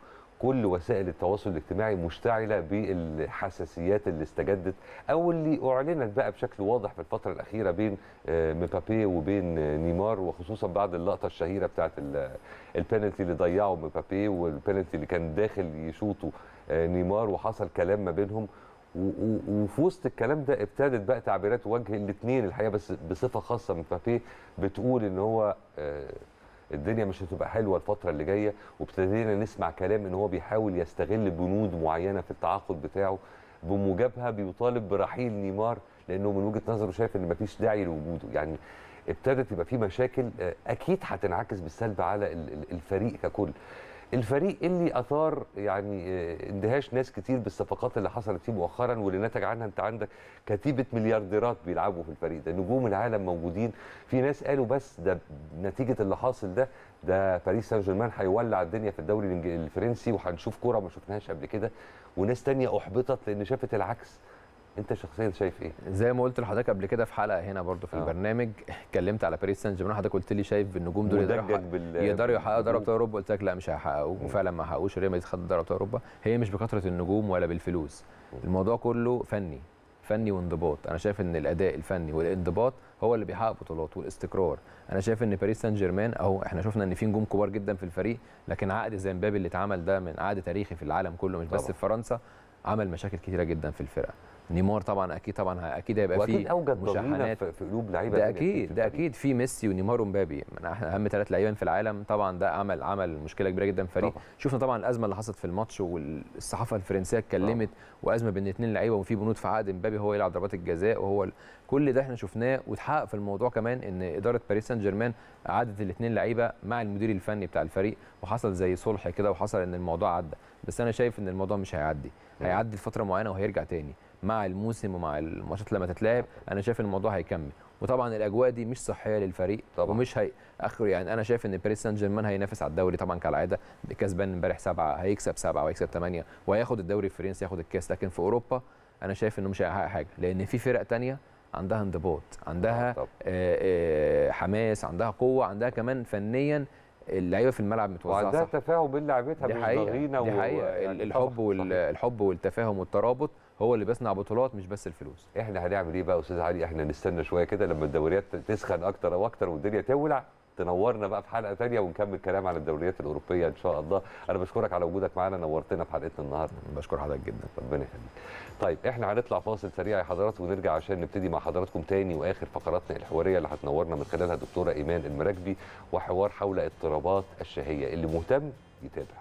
كل وسائل التواصل الاجتماعي مشتعله بالحساسيات اللي استجدت او اللي اعلنت بقى بشكل واضح في الفتره الاخيره بين آه، مبابي وبين آه، نيمار وخصوصا بعد اللقطه الشهيره بتاعت ال- البينالتي اللي ضيعه مبابي والبينالتي اللي كان داخل يشوطه آه، نيمار وحصل كلام ما بينهم و- و- وفي وسط الكلام ده ابتدت بقى تعبيرات وجه الاثنين الحقيقه بس بصفه خاصه مبابي بتقول ان هو آه، الدنيا مش هتبقى حلوه الفتره اللي جايه وابتدينا نسمع كلام ان هو بيحاول يستغل بنود معينه في التعاقد بتاعه بموجبها بيطالب برحيل نيمار لانه من وجهه نظره شايف ان مفيش داعي لوجوده يعني ابتدت يبقى في مشاكل آه، اكيد هتنعكس بالسلب على ال- ال- الفريق ككل الفريق اللي اثار يعني آه، اندهاش ناس كتير بالصفقات اللي حصلت فيه مؤخرا واللي نتج عنها انت عندك كتيبه مليارديرات بيلعبوا في الفريق ده نجوم العالم موجودين في ناس قالوا بس ده نتيجه اللي حاصل ده ده باريس سان جيرمان هيولع الدنيا في الدوري الإنج- الفرنسي وهنشوف كوره ما شفناهاش قبل كده وناس تانية احبطت لان شافت العكس انت شخصيا شايف ايه زي ما قلت لحضرتك قبل كده في حلقه هنا برضو في آه. البرنامج اتكلمت على باريس سان جيرمان حضرتك قلت لي شايف النجوم دول يقدروا مدجج يحققوا- بال يقدروا يحققوا دوري بالنجوم. ابطال اوروبا قلت لك لا مش هيحققوه وفعلا ما حققوش ريال مدريد خد دوري ابطال اوروبا هي مش بكثره النجوم ولا بالفلوس الموضوع كله فني فني وانضباط انا شايف ان الاداء الفني والانضباط هو اللي بيحقق بطولات والاستقرار انا شايف ان باريس سان جيرمان اهو احنا شفنا ان في نجوم كبار جدا في الفريق لكن عقد زي مبابي اللي اتعمل ده من عقد تاريخي في العالم كله مش بس طبعا. في فرنسا عمل مشاكل كتيره جدا في الفرقه نيمار طبعا اكيد طبعا اكيد هيبقى واكيد فيه اوجد ضغينه مشاحنات في في قلوب لعيبه ده تانية كتير اكيد في ده الفريق. اكيد في ميسي ونيمار ومبابي من أح- اهم ثلاث لاعبين في العالم طبعا ده عمل عمل مشكله كبيره جدا في الفريق طبعا. شفنا طبعا الازمه اللي حصلت في الماتش والصحافه الفرنسيه اتكلمت وازمه بين اثنين لعيبه وفي بنود في عقد مبابي هو يلعب ضربات الجزاء وهو ال- كل ده احنا شفناه واتحقق في الموضوع كمان ان اداره باريس سان جيرمان عادت الاثنين لعيبه مع المدير الفني بتاع الفريق وحصل زي صلح كده وحصل ان الموضوع عدى بس انا شايف ان الموضوع مش هيعدي هيعدي لفتره معينه وهيرجع تاني مع الموسم ومع الماتشات لما تتلعب انا شايف ان الموضوع هيكمل وطبعا الاجواء دي مش صحيه للفريق طبعاً. ومش هي اخر يعني انا شايف ان باريس سان جيرمان هينافس على الدوري طبعا كالعاده كسبان امبارح سبعه هيكسب سبعه وهيكسب ثمانيه وهياخد الدوري الفرنسي ياخد الكاس لكن في اوروبا انا شايف انه مش هيحقق حاجه لان في فرق تانية عندها انضباط عندها آه، طبعاً. آه، آه، حماس عندها قوه عندها كمان فنيا اللعيبه في الملعب متوزعه وعندها صح تفاهم بين لعيبتها دي مش حقيقة ضغينه دي و- حقيقة يعني الحب طبعاً، وال... صحيح. الحب والتفاهم والترابط هو اللي بيصنع بطولات مش بس الفلوس احنا هنعمل ايه بقى يا استاذ علي احنا نستنى شويه كده لما الدوريات تسخن اكتر واكتر والدنيا تولع تنورنا بقى في حلقه ثانيه ونكمل كلام عن الدوريات الاوروبيه ان شاء الله انا بشكرك على وجودك معانا نورتنا في حلقتنا النهارده بشكر حضرتك جدا ربنا يخليك طيب احنا هنطلع فاصل سريع يا حضرات ونرجع عشان نبتدي مع حضراتكم تاني واخر فقراتنا الحواريه اللي هتنورنا من خلالها دكتوره ايمان المراكبي وحوار حول اضطرابات الشهيه اللي مهتم يتابع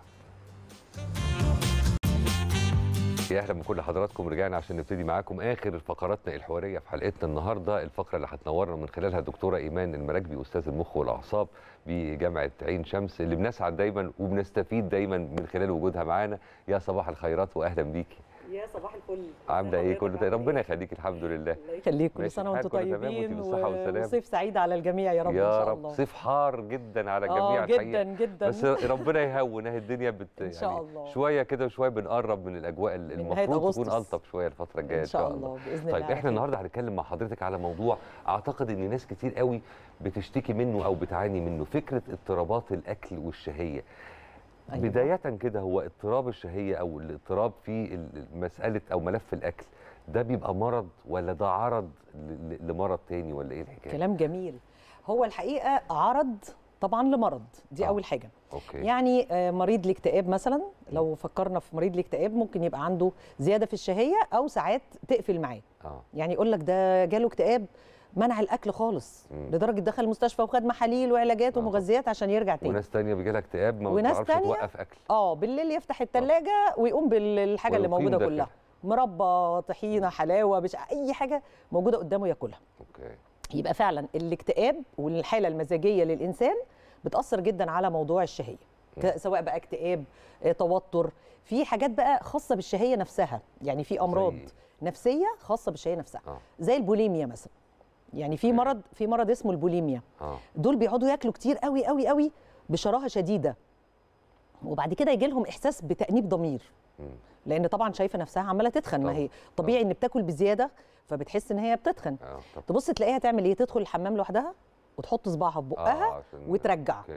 يا اهلا بكل حضراتكم رجعنا عشان نبتدي معاكم اخر فقراتنا الحواريه في حلقتنا النهارده الفقره اللي هتنورنا من خلالها دكتوره ايمان المراكبي استاذ المخ والاعصاب بجامعه عين شمس اللي بنسعد دايما وبنستفيد دايما من خلال وجودها معانا يا صباح الخيرات واهلا بيكي يا صباح الفل عامله ايه كله حضرتك طيب عامل ربنا إيه؟ يخليك الحمد لله الله يخليك كل ماشي سنه الحال، وانتم كله تمام وانتي طيبين بالصحة والسلام. وصيف سعيد على الجميع يا رب ان يا شاء رب الله صيف حار جدا على الجميع اه الحقيقه جدا جدا بس ربنا يهون اهي الدنيا بت إن شاء الله. شويه كده وشويه بنقرب من الاجواء نهاية المفروض تكون أغسطس. الطف شويه الفتره الجايه ان شاء الله باذن الله طيب على احنا خير. النهارده هنتكلم مع حضرتك على موضوع اعتقد ان ناس كتير قوي بتشتكي منه او بتعاني منه فكره اضطرابات الاكل والشهيه أيوة. بدايه كده هو اضطراب الشهيه او الاضطراب في ال- مساله او ملف الاكل ده بيبقى مرض ولا ده عرض ل- ل- لمرض تاني ولا ايه الحكايه كلام جميل هو الحقيقه عرض طبعا لمرض دي آه. اول حاجه اوكي يعني آه، مريض الاكتئاب مثلا لو فكرنا في مريض الاكتئاب ممكن يبقى عنده زياده في الشهيه او ساعات تقفل معاه اه يعني يقول لك ده جاله اكتئاب منع الاكل خالص مم. لدرجه دخل المستشفى وخد محاليل وعلاجات آه. ومغذيات عشان يرجع تاني وناس تانية بيجي لها اكتئاب ما وناس بتعرفش تانية توقف اكل اه بالليل يفتح التلاجة ويقوم بالحاجه اللي ويقيم موجوده ده كلها كده. مربى طحينه حلاوه بش اي حاجه موجوده قدامه ياكلها اوكي يبقى فعلا الاكتئاب والحاله المزاجيه للانسان بتاثر جدا على موضوع الشهيه ك- سواء بقى اكتئاب آه، توتر في حاجات بقى خاصه بالشهيه نفسها يعني في امراض زي إيه؟ نفسيه خاصه بالشهيه نفسها اه زي البوليميا مثلا يعني في أوكي. مرض في مرض اسمه البوليميا اه دول بيقعدوا ياكلوا كتير قوي قوي قوي بشراهه شديده وبعد كده يجي لهم احساس بتانيب ضمير مم. لان طبعا شايفه نفسها عماله تتخن ما طبعاً. هي طبيعي ان بتاكل بزياده فبتحس ان هي بتتخن اه طب تبص تلاقيها تعمل ايه تدخل الحمام لوحدها وتحط صباعها في بقها آه، عشان- وترجع اوكي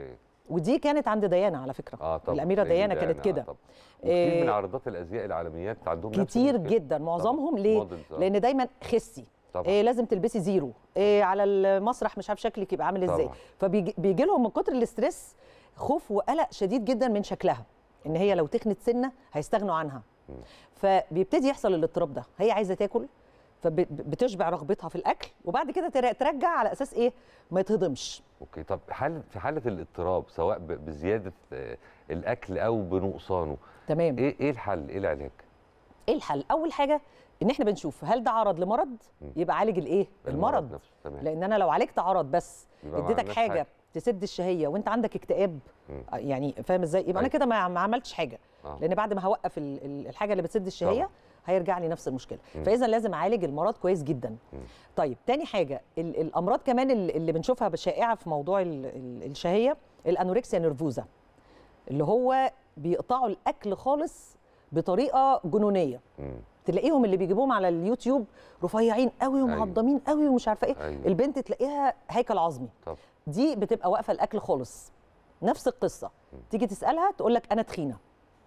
ودي كانت عند ديانا على فكره اه طبعا الاميره ليدي ديانا كانت آه كده طبعا. وكتير من آه، عارضات الازياء العالميات عندهم نفس كتير المشكلة. جدا معظمهم طبعاً. ليه models، آه. لان دايما خسي طبعا إيه لازم تلبسي زيرو إيه على المسرح مش عارف شكلك يبقى عامل ازاي طبعاً. فبيجي لهم من كتر الاسترس خوف وقلق شديد جدا من شكلها ان هي لو تخنت سنه هيستغنوا عنها مم. فبيبتدي يحصل الاضطراب ده هي عايزه تاكل فبتشبع رغبتها في الاكل وبعد كده تر- ترجع على اساس ايه ما يتهضمش اوكي طب حال في حاله الاضطراب سواء ب- بزياده آه، الاكل او بنقصانه تمام ايه ايه الحل ايه العلاج ايه الحل اول حاجه ان احنا بنشوف هل ده عرض لمرض مم. يبقى عالج الايه المرض نفسه تمام لان انا لو عالجت عرض بس يبقى ما اديتك عملناش حاجه تسد الشهيه وانت عندك اكتئاب مم. آه، يعني فاهم ازاي يبقى انا أيوة. كده ما ما عملتش حاجه آه. لان بعد ما هوقف ال- ال- الحاجه اللي بتسد الشهيه طبعا. هيرجع لي نفس المشكله مم. فاذا لازم اعالج المرض كويس جدا مم. طيب تاني حاجه ال- الامراض كمان اللي اللي بنشوفها شائعه في موضوع ال- ال- الشهيه الانوركسيا نيرفوزا اللي هو بيقطعوا الاكل خالص بطريقه جنونيه مم. تلاقيهم اللي بيجيبوهم على اليوتيوب رفيعين قوي ومعضمين قوي ومش عارفه ايه أيوة. البنت تلاقيها هيكل عظمي طب دي بتبقى واقفه الاكل خالص نفس القصه تيجي تسالها تقول لك انا تخينه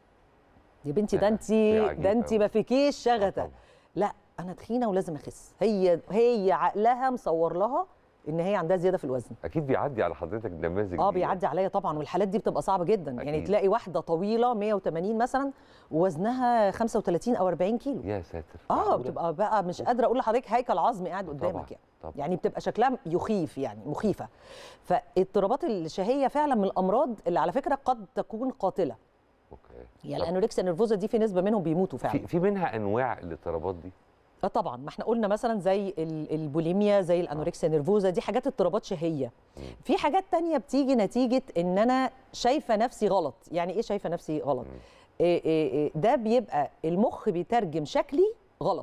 يا بنتي ده آه، انت دي عجيبة ده انت أوي. ما فيكيش آه، شغته طبعاً. لا انا تخينه ولازم اخس هي هي عقلها مصور لها ان هي عندها زياده في الوزن اكيد بيعدي على حضرتك نماذج اه دي بيعدي عليا طبعا والحالات دي بتبقى صعبه جدا يعني أكيد. تلاقي واحده طويله 180 مثلا ووزنها 35 او 40 كيلو يا ساتر اه معقولة؟ بتبقى بقى مش قادره اقول لحضرتك هيكل عظمي قاعد طبعاً، قدامك يعني طبعاً. يعني بتبقى شكلها يخيف يعني مخيفه فاضطرابات الشهيه فعلا من الامراض اللي على فكره قد تكون قاتله اوكي يعني طب الانوركسيا نيرفوزا دي في نسبه منهم بيموتوا في فعلا في منها انواع الاضطرابات دي اه طبعا ما احنا قلنا مثلا زي ال- البوليميا زي الانوركسيا نيرفوزا دي حاجات اضطرابات شهيه في حاجات تانية بتيجي نتيجه ان انا شايفه نفسي غلط يعني ايه شايفه نفسي غلط إيه إيه إيه ده بيبقى المخ بيترجم شكلي غلط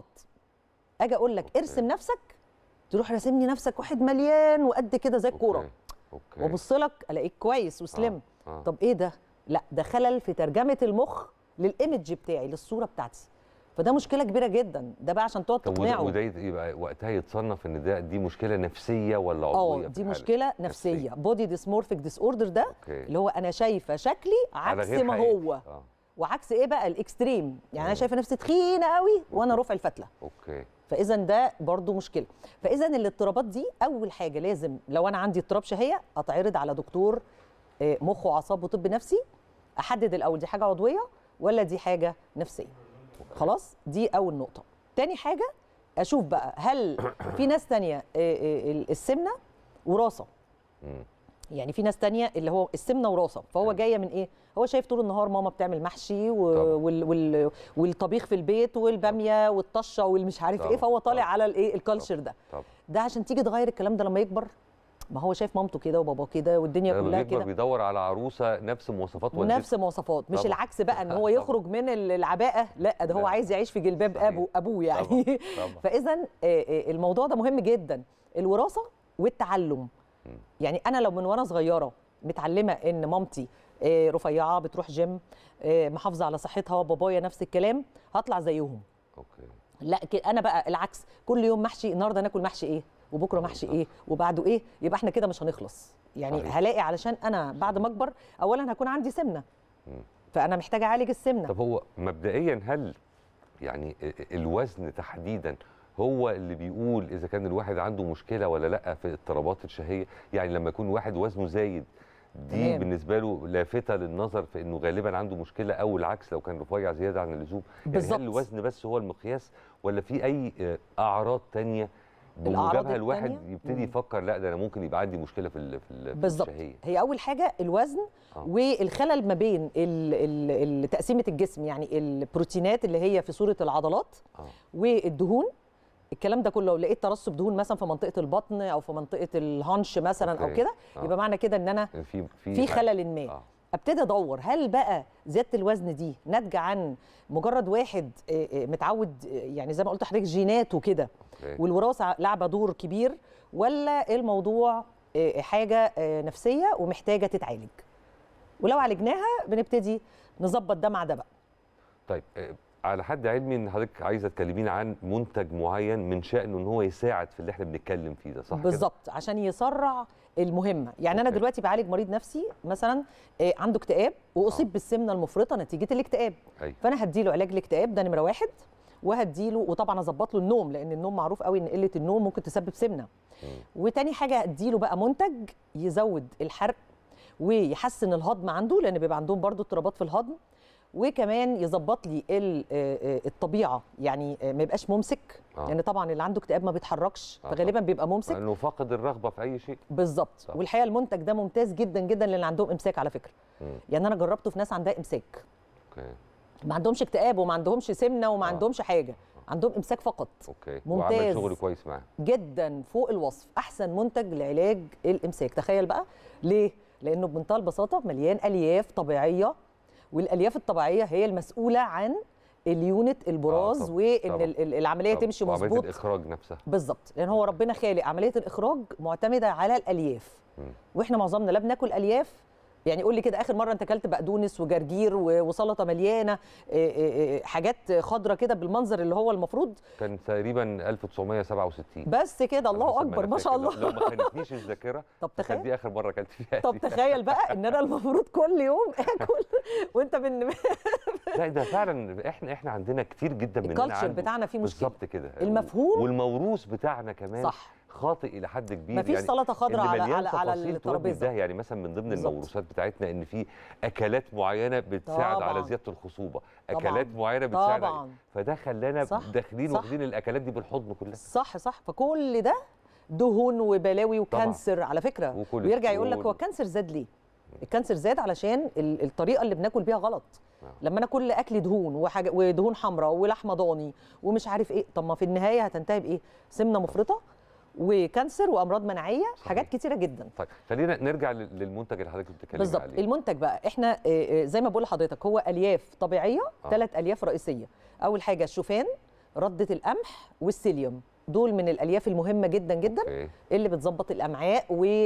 اجي اقول لك أوكي. ارسم نفسك تروح راسمني نفسك واحد مليان وقد كده زي الكوره اوكي اوكي وابص لك الاقيك كويس وسلم آه. طب ايه ده لا ده خلل في ترجمه المخ للايمج بتاعي للصوره بتاعتي فده مشكله كبيره جدا ده بقى عشان تقعد طب وده- تقنعه وده يبقى وقتها يتصنف ان ده دي مشكله نفسيه ولا عضويه اه في دي الحالة؟ مشكله نفسيه بودي ديسمورفيك ديس اوردر ده اوكي اللي هو انا شايفه شكلي على عكس غير ما حقيقي. هو اه وعكس ايه بقى الاكستريم يعني انا مم. شايفه نفسي تخينه قوي وانا رفع الفتله اوكي فاذا ده برضو مشكله فاذا الاضطرابات دي اول حاجه لازم لو انا عندي اضطراب شهيه اتعرض على دكتور آه، مخ واعصاب وطب نفسي احدد الاول دي حاجه عضويه ولا دي حاجه نفسيه خلاص دي اول نقطه تاني حاجه اشوف بقى هل في ناس تانية آه، آه، السمنه وراثه مم. يعني في ناس تانية اللي هو السمنه وراثه فهو أيوة. جايه من ايه هو شايف طول النهار ماما بتعمل محشي و... طبعا. وال... وال... والطبيخ في البيت والباميه والطشه والمش عارف طبعا. ايه فهو طالع طبعا. على الايه الكالتشر ده طب ده عشان تيجي تغير الكلام ده لما يكبر ما هو شايف مامته كده وباباه كده والدنيا لما كلها بيكبر كده بيدور على عروسه نفس مواصفات والدته نفس مواصفات مش طبعا. العكس بقى ان هو طبعا. يخرج من ال- العباءه لا ده هو لا. عايز يعيش في جلباب صحيح. ابو ابوه يعني طبعا. طبعا. فاذا الموضوع ده مهم جدا الوراثه والتعلم يعني انا لو من وانا صغيره متعلمه ان مامتي آه، رفيعه بتروح جيم آه، محافظه على صحتها بابايا نفس الكلام هطلع زيهم اوكي لا ك- انا بقى العكس كل يوم محشي النهارده ناكل محشي ايه وبكره محشي ايه وبعده ايه يبقى احنا كده مش هنخلص يعني صحيح. هلاقي علشان انا بعد ما اكبر اولا هكون عندي سمنه فانا محتاجه اعالج السمنه طب هو مبدئيا هل يعني ال- الوزن تحديدا هو اللي بيقول اذا كان الواحد عنده مشكله ولا لا في اضطرابات الشهيه يعني لما يكون واحد وزنه زايد دي تمام. بالنسبه له لافته للنظر في انه غالبا عنده مشكله او العكس لو كان رفيع زياده عن اللزوم يعني بالظبط. هل الوزن بس هو المقياس ولا في اي آه، اعراض تانية الأعراض بموجبها الواحد التانية؟ يبتدي مم. يفكر لا ده انا ممكن يبقى عندي مشكله في ال- في ال- في بالظبط الشهيه هي اول حاجه الوزن آه. والخلل ما بين ال- ال- ال- تقسيمه الجسم يعني البروتينات اللي هي في صوره العضلات اه والدهون الكلام ده كله لو لقيت ترسب دهون مثلا في منطقه البطن او في منطقه الهانش مثلا او أوكي. كده آه. يبقى معنى كده ان انا في في في حاجة. خلل ما آه. ابتدي ادور هل بقى زياده الوزن دي ناتجه عن مجرد واحد آه، آه، متعود آه، يعني زي ما قلت لحضرتك جينات وكده أوكي. والوراثه لعبه دور كبير ولا الموضوع آه، حاجه آه، نفسيه ومحتاجه تتعالج ولو عالجناها بنبتدي نظبط ده مع ده بقى طيب آه، على حد علمي ان حضرتك عايزه تكلمينا عن منتج معين من شأنه ان هو يساعد في اللي احنا بنتكلم فيه ده صح كده؟ بالظبط عشان يسرع المهمه يعني انا أوكي. دلوقتي بعالج مريض نفسي مثلا آه، عنده اكتئاب واصيب بالسمنه المفرطه نتيجه الاكتئاب أيوة. فانا هديله علاج الاكتئاب ده نمره واحد وهديله وطبعا اظبط له النوم لان النوم معروف قوي ان قله النوم ممكن تسبب سمنه وتاني حاجه اديله بقى منتج يزود الحرق ويحسن الهضم عنده لان بيبقى عندهم برضو اضطرابات في الهضم وكمان يظبط لي ال- آه، آه، الطبيعه يعني آه، ما يبقاش ممسك آه. لان يعني طبعا اللي عنده اكتئاب ما بيتحركش آه فغالبا بيبقى ممسك لانه فاقد الرغبه في اي شيء بالظبط صح. والحقيقه المنتج ده ممتاز جدا جدا للي عندهم امساك على فكره مم. يعني انا جربته في ناس عندها امساك اوكي ما عندهمش اكتئاب وما عندهمش سمنه وما آه. عندهمش حاجه عندهم امساك فقط اوكي ممتاز. وعمل شغل كويس معاه جدا فوق الوصف احسن منتج لعلاج الامساك تخيل بقى ليه لانه بمنتهى البساطه مليان الياف طبيعيه والالياف الطبيعيه هي المسؤوله عن اليونت البراز طبعاً، وان طبعاً. ال- ال- العمليه طب تمشي وعمليه مظبوط الاخراج نفسها بالظبط لان هو ربنا خالق عمليه الاخراج معتمده على الالياف مم. واحنا معظمنا لا بناكل الياف يعني قول لي كده اخر مره انت اكلت بقدونس وجرجير و- وسلطه مليانه إيه إيه إيه حاجات خضره كده بالمنظر اللي هو المفروض كان تقريبا 1967 بس كده الله حسب اكبر أنا ما شاء فاكر. الله لو ما خانتنيش الذاكره طب كانت تخيل دي اخر مره اكلت فيها طب دي. تخيل بقى ان انا المفروض كل يوم اكل وانت بن... لا ده فعلا احنا احنا عندنا كتير جدا مننا الكالتشر عنده بتاعنا فيه مشكله بالظبط كده المفهوم والموروث بتاعنا كمان صح خاطئ الى حد كبير مفيش سلطه خضراء اللي على مليان على على تفاصيل تودي الترابيزه ده يعني مثلا من ضمن بالظبط. الموروثات بتاعتنا ان في اكلات معينه بتساعد على طبعاً. زياده الخصوبه طبعاً. اكلات معينه بتساعد على طبعا فده خلانا صح، داخلين صح. واخدين الاكلات دي بالحضن كلها صح صح فكل ده دهون وبلاوي وكانسر على فكره وكوليسترول. ويرجع يقول لك هو الكانسر زاد ليه الكانسر زاد علشان ال- الطريقه اللي بناكل بيها غلط آه. لما انا كل اكل دهون وحاجه ودهون حمراء ولحمه ضاني ومش عارف ايه طب ما في النهايه هتنتهي بايه سمنه مفرطه وكانسر وامراض مناعيه صحيح. حاجات كتيره جدا طيب خلينا نرجع لل- للمنتج اللي حضرتك بتتكلمي بالظبط عليه المنتج بقى احنا آه، آه، زي ما بقول لحضرتك هو الياف طبيعيه آه. ثلاث الياف رئيسيه اول حاجه الشوفان رده القمح والسيليوم دول من الالياف المهمه جدا جدا أوكي. اللي بتظبط الامعاء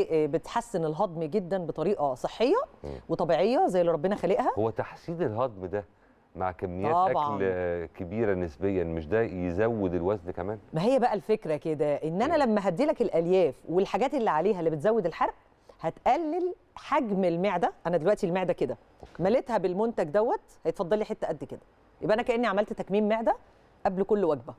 وبتحسن الهضم جدا بطريقه صحيه مم. وطبيعيه زي اللي ربنا خالقها هو تحسين الهضم ده مع كميات طبعاً. اكل آه، كبيره نسبيا مش ده يزود الوزن كمان ما هي بقى الفكره كده ان انا لما هدي لك الالياف والحاجات اللي عليها اللي بتزود الحرق هتقلل حجم المعده انا دلوقتي المعده كده مليتها بالمنتج دوت هيتفضل لي حته قد كده يبقى انا كاني عملت تكميم معده قبل كل وجبه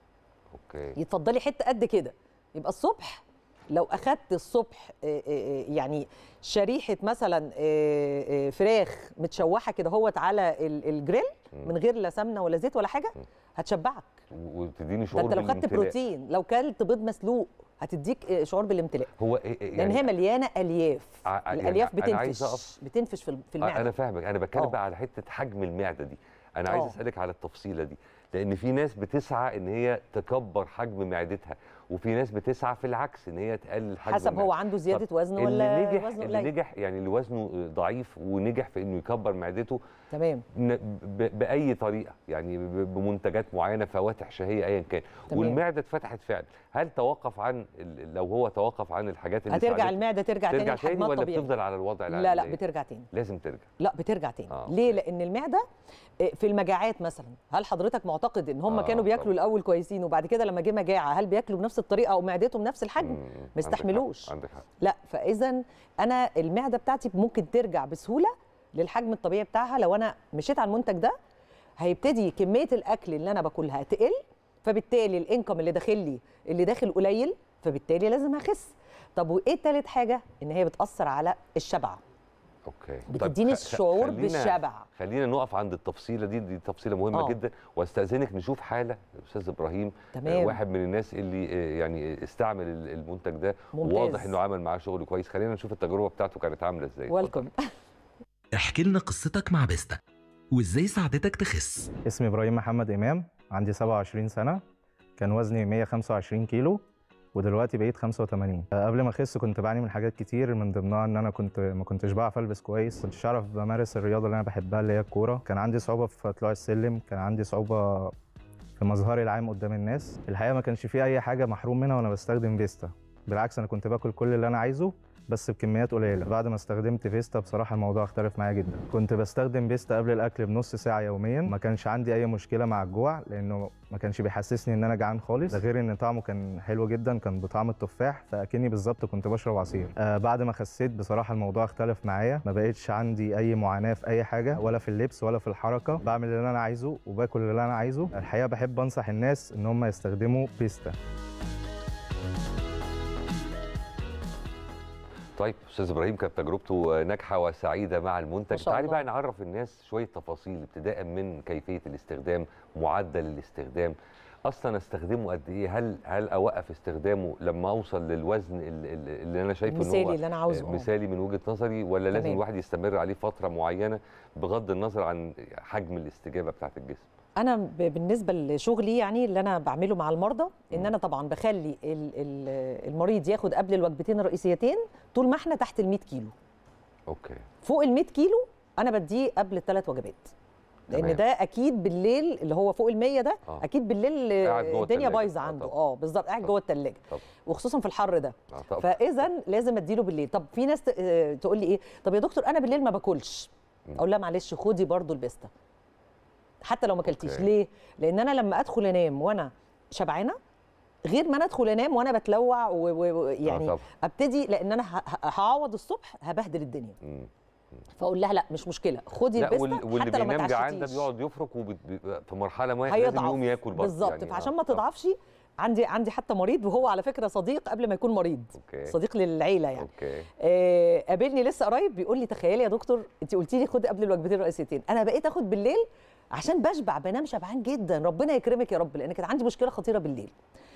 اوكي يتفضلي حته قد كده يبقى الصبح لو اخدت الصبح آه، آه، آه، يعني شريحه مثلا آه، آه، فراخ متشوحه كده هوت على ال- الجريل من غير لا سمنه ولا زيت ولا حاجه هتشبعك و- وتديني ده شعور انت لو خدت بالامتلاء. بروتين لو كلت بيض مسلوق هتديك آه، شعور بالامتلاء هو إيه- إيه لان هي يعني مليانه الياف ع- يعني الالياف أنا عايز بتنفش أقف- بتنفش في ال- في آه، انا المعده فاهمك انا بتكلم آه. بقى على حته حجم المعده دي انا عايز آه. اسالك على التفصيله دي لان في ناس بتسعى ان هي تكبر حجم معدتها وفي ناس بتسعى في العكس ان هي تقلل حجم حسب هو المعدة. عنده زياده طب وزن اللي ولا نجح وزنه اللي قليل نجح يعني اللي وزنه ضعيف ونجح في انه يكبر معدته تمام ن- ب- باي طريقه يعني ب- بمنتجات معينه فواتح شهيه ايا كان تمام. والمعده اتفتحت فعلا هل توقف عن ال- لو هو توقف عن الحاجات اللي هترجع ساعدته، المعده ترجع, تاني ترجع تاني لحجمها ولا الطبيعي بتفضل على الوضع لا لا العادي؟ بترجع تاني لازم ترجع لا بترجع تاني آه، ليه أوكي. لان المعده آه، في المجاعات مثلا هل حضرتك معتقد ان هم آه، كانوا بياكلوا طبعاً. الاول كويسين وبعد كده لما جه مجاعه هل بياكلوا بنفس الطريقه او معدتهم نفس الحجم مم، ما عندك حق، يستحملوش عندك حق لا فاذا انا المعده بتاعتي ممكن ترجع بسهوله للحجم الطبيعي بتاعها لو انا مشيت على المنتج ده هيبتدي كميه الاكل اللي انا باكلها تقل فبالتالي الانكم اللي داخل لي اللي داخل قليل فبالتالي لازم هخس طب وايه تالت حاجه ان هي بتاثر على الشبع اوكي بتديني خ- خ- الشعور خلينا- بالشبع خلينا نقف عند التفصيله دي دي تفصيله مهمه آه. جدا واستاذنك نشوف حاله استاذ ابراهيم تمام. آه، واحد من الناس اللي آه، يعني استعمل ال- المنتج ده ممتاز. وواضح انه عمل معاه شغل كويس خلينا نشوف التجربه بتاعته كانت عامله ازاي اتفضل. ويلكم احكي لنا قصتك مع بيستا وازاي ساعدتك تخس اسمي ابراهيم محمد امام عندي 27 سنه كان وزني 125 كيلو ودلوقتي بقيت 85 قبل ما اخس كنت بعاني من حاجات كتير من ضمنها ان انا كنت ما كنتش بعرف البس كويس كنتش اعرف بمارس الرياضه اللي انا بحبها اللي هي الكوره كان عندي صعوبه في طلوع السلم كان عندي صعوبه في مظهري العام قدام الناس الحقيقه ما كانش في اي حاجه محروم منها وانا بستخدم فيستا بالعكس انا كنت باكل كل اللي انا عايزه بس بكميات قليله بعد ما استخدمت فيستا بصراحه الموضوع اختلف معايا جدا كنت بستخدم فيستا قبل الاكل بنص ساعه يوميا ما كانش عندي اي مشكله مع الجوع لانه ما كانش بيحسسني ان انا جعان خالص ده غير ان طعمه كان حلو جدا كان بطعم التفاح فاكني بالظبط كنت بشرب عصير آه بعد ما خسيت بصراحه الموضوع اختلف معايا ما بقتش عندي اي معاناه في اي حاجه ولا في اللبس ولا في الحركه بعمل اللي انا عايزه وباكل اللي انا عايزه الحقيقه بحب انصح الناس ان هم يستخدموا فيستا طيب استاذ ابراهيم كانت تجربته ناجحه وسعيده مع ما المنتج شاء تعالي الله. بقى نعرف الناس شويه تفاصيل ابتداء من كيفيه الاستخدام معدل الاستخدام اصلا استخدمه قد ايه هل هل اوقف استخدامه لما اوصل للوزن ال- ال- اللي انا شايفه ان المثالي هو اللي أنا عاوزه، آه. مثالي من وجهه نظري ولا لازم تمام. الواحد يستمر عليه فتره معينه بغض النظر عن حجم الاستجابه بتاعه الجسم انا ب- بالنسبه لشغلي يعني اللي انا بعمله مع المرضى ان انا طبعا بخلي ال- ال- المريض ياخد قبل الوجبتين الرئيسيتين طول ما احنا تحت ال 100 كيلو اوكي فوق ال 100 كيلو انا بديه قبل الثلاث وجبات لان تمام. ده اكيد بالليل اللي هو فوق ال 100 ده آه. اكيد بالليل قاعد جوه الدنيا التلاجة. بايظه آه عنده طبعا. اه بالظبط قاعد جوه الثلاجه طب وخصوصا في الحر ده آه طب فاذا لازم اديله بالليل طب في ناس ت- آه، تقول لي ايه طب يا دكتور انا بالليل ما باكلش مم. اقول لها معلش خدي برضو البيستا حتى لو ما اكلتيش أوكي. ليه لان انا لما ادخل انام وانا شبعانه غير ما انا ادخل انام وانا بتلوع ويعني طبعا. ابتدي لان انا ه- ه- هعوض الصبح هبهدل الدنيا مم. فاقول لها لا مش مشكله خدي لا البيستا وال- واللي حتى لو ما بينام جعان ده اتعشتيش بيقعد يفرك وفي مرحله ما لازم هيضعف يقوم ياكل برضه بالظبط يعني فعشان آه، ما طب. تضعفش عندي عندي حتى مريض وهو على فكره صديق قبل ما يكون مريض اوكي صديق للعيله يعني اوكي آه، قابلني لسه قريب بيقول لي تخيلي يا دكتور انت قلتي لي خدي قبل الوجبتين الرئيسيتين انا بقيت اخد بالليل عشان بشبع بنام شبعان جدا ربنا يكرمك يا رب لان كانت عندي مشكله خطيره بالليل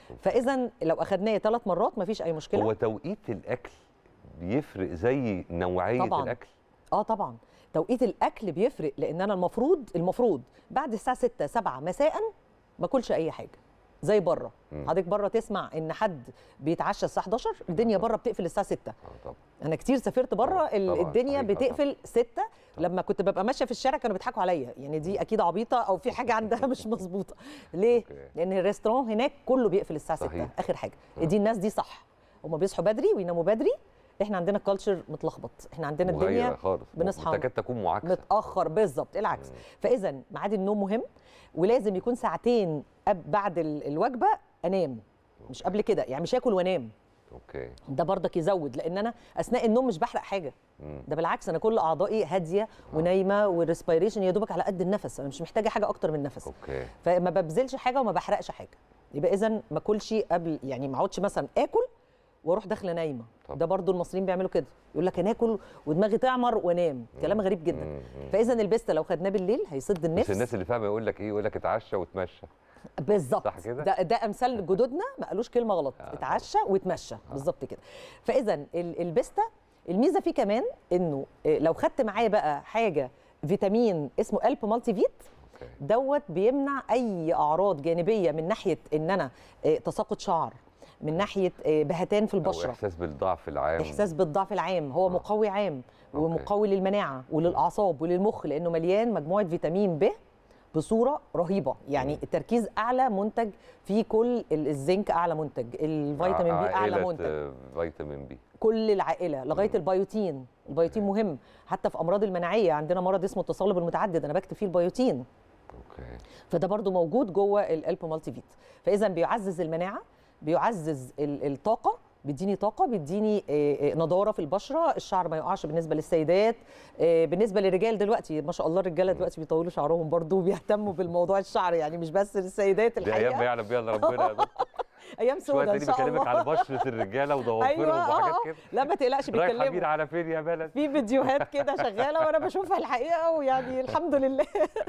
فاذا لو اخدناه ثلاث مرات مفيش اي مشكله هو توقيت الاكل بيفرق زي نوعيه طبعاً. الاكل اه طبعا توقيت الاكل بيفرق لان انا المفروض المفروض بعد الساعه 6 7 مساء ما اكلش اي حاجه زي بره مم. حضرتك بره تسمع ان حد بيتعشى الساعه 11 الدنيا بره بتقفل الساعه 6 اه طبعا انا كتير سافرت بره طبعاً، ال- طبعاً، الدنيا صحيح، بتقفل 6 لما كنت ببقى ماشيه في الشارع كانوا بيضحكوا عليا يعني دي اكيد عبيطه او في حاجه عندها مش مظبوطه ليه أوكي. لان الريستوران هناك كله بيقفل الساعه 6 صحيح. اخر حاجه دي الناس دي صح هم بيصحوا بدري ويناموا بدري احنا عندنا كالتشر متلخبط احنا عندنا مغايرة الدنيا خالص بنصحى تكاد تكون معاكسه متاخر بالظبط العكس فاذا ميعاد النوم مهم ولازم يكون ساعتين قب- بعد ال- الوجبه انام مش قبل كده يعني مش اكل وانام اوكي ده برضك يزود لان انا اثناء النوم مش بحرق حاجه مم. ده بالعكس انا كل اعضائي هاديه ونايمه والريسبيريشن يا دوبك على قد النفس انا مش محتاجه حاجه اكتر من نفس اوكي فما ببذلش حاجه وما بحرقش حاجه يبقى اذا ما اكلش قبل يعني ما اقعدش مثلا اكل واروح داخله نايمه طب. ده برضو المصريين بيعملوا كده يقول لك انا اكل ودماغي تعمر وانام كلام غريب جدا مم، مم. فاذا البيستا لو خدناه بالليل هيسد بس النفس الناس اللي فاهمه يقول لك ايه يقول لك اتعشى وتمشى بالظبط صح كده؟ ده ده امثال جدودنا ما قالوش كلمه غلط آه. اتعشى واتمشى بالظبط كده فاذا ال- البيستا الميزه فيه كمان انه إيه، لو خدت معاه بقى حاجه فيتامين اسمه الب مالتي فيت اوكي دوت بيمنع اي اعراض جانبيه من ناحيه ان انا إيه، تساقط شعر من ناحيه إيه، بهتان في او البشره احساس بالضعف العام احساس بالضعف العام هو آه. مقوي عام أوكي. ومقوي للمناعه وللاعصاب وللمخ لانه مليان مجموعه فيتامين ب بصوره رهيبه يعني مم. التركيز اعلى منتج في كل ال- الزنك اعلى منتج الفيتامين بي اعلى عائلة، منتج آه، فيتامين بي كل العائله لغايه مم. البيوتين البيوتين مهم حتى في امراض المناعيه عندنا مرض اسمه التصلب المتعدد انا بكتب فيه البيوتين اوكي فده برضو موجود جوه الالب مالتي فيت فاذا بيعزز المناعه بيعزز ال- الطاقه بيديني طاقه بيديني آه، آه، نضاره في البشره الشعر ما يقعش بالنسبه للسيدات آه، بالنسبه للرجال دلوقتي ما شاء الله الرجاله دلوقتي بيطولوا شعرهم برضو وبيهتموا بالموضوع الشعر يعني مش بس للسيدات دي ايام ما الحقيقه يعلم بيها الا ربنا يا دكتور ايام شويه سوداء ان تاني شاء بكلمك الله على بشره الرجاله وضوافرهم ايوه آه، وحاجات آه. كده لا ما تقلقش رايح بيتكلموا حبير على فين يا بلد في فيديوهات كده شغاله وانا بشوفها الحقيقه ويعني الحمد لله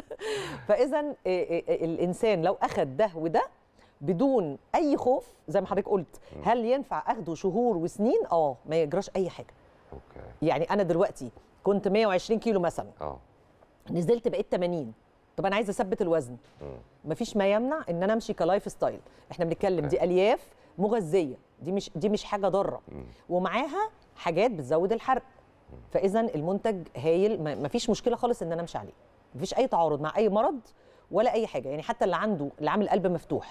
فاذا آه، آه، آه، الانسان لو اخذ ده وده بدون اي خوف زي ما حضرتك قلت هل ينفع اخده شهور وسنين اه ما يجراش اي حاجه اوكي يعني انا دلوقتي كنت 120 كيلو مثلا اه نزلت بقيت 80 طب انا عايزه اثبت الوزن مم. مفيش ما يمنع ان انا امشي كلايف ستايل احنا بنتكلم أوكي. دي الياف مغذيه دي مش دي مش حاجه ضاره مم. ومعاها حاجات بتزود الحرق فاذا المنتج هايل ما- مفيش مشكله خالص ان انا امشي عليه مفيش اي تعارض مع اي مرض ولا اي حاجه يعني حتى اللي عنده اللي عامل قلب مفتوح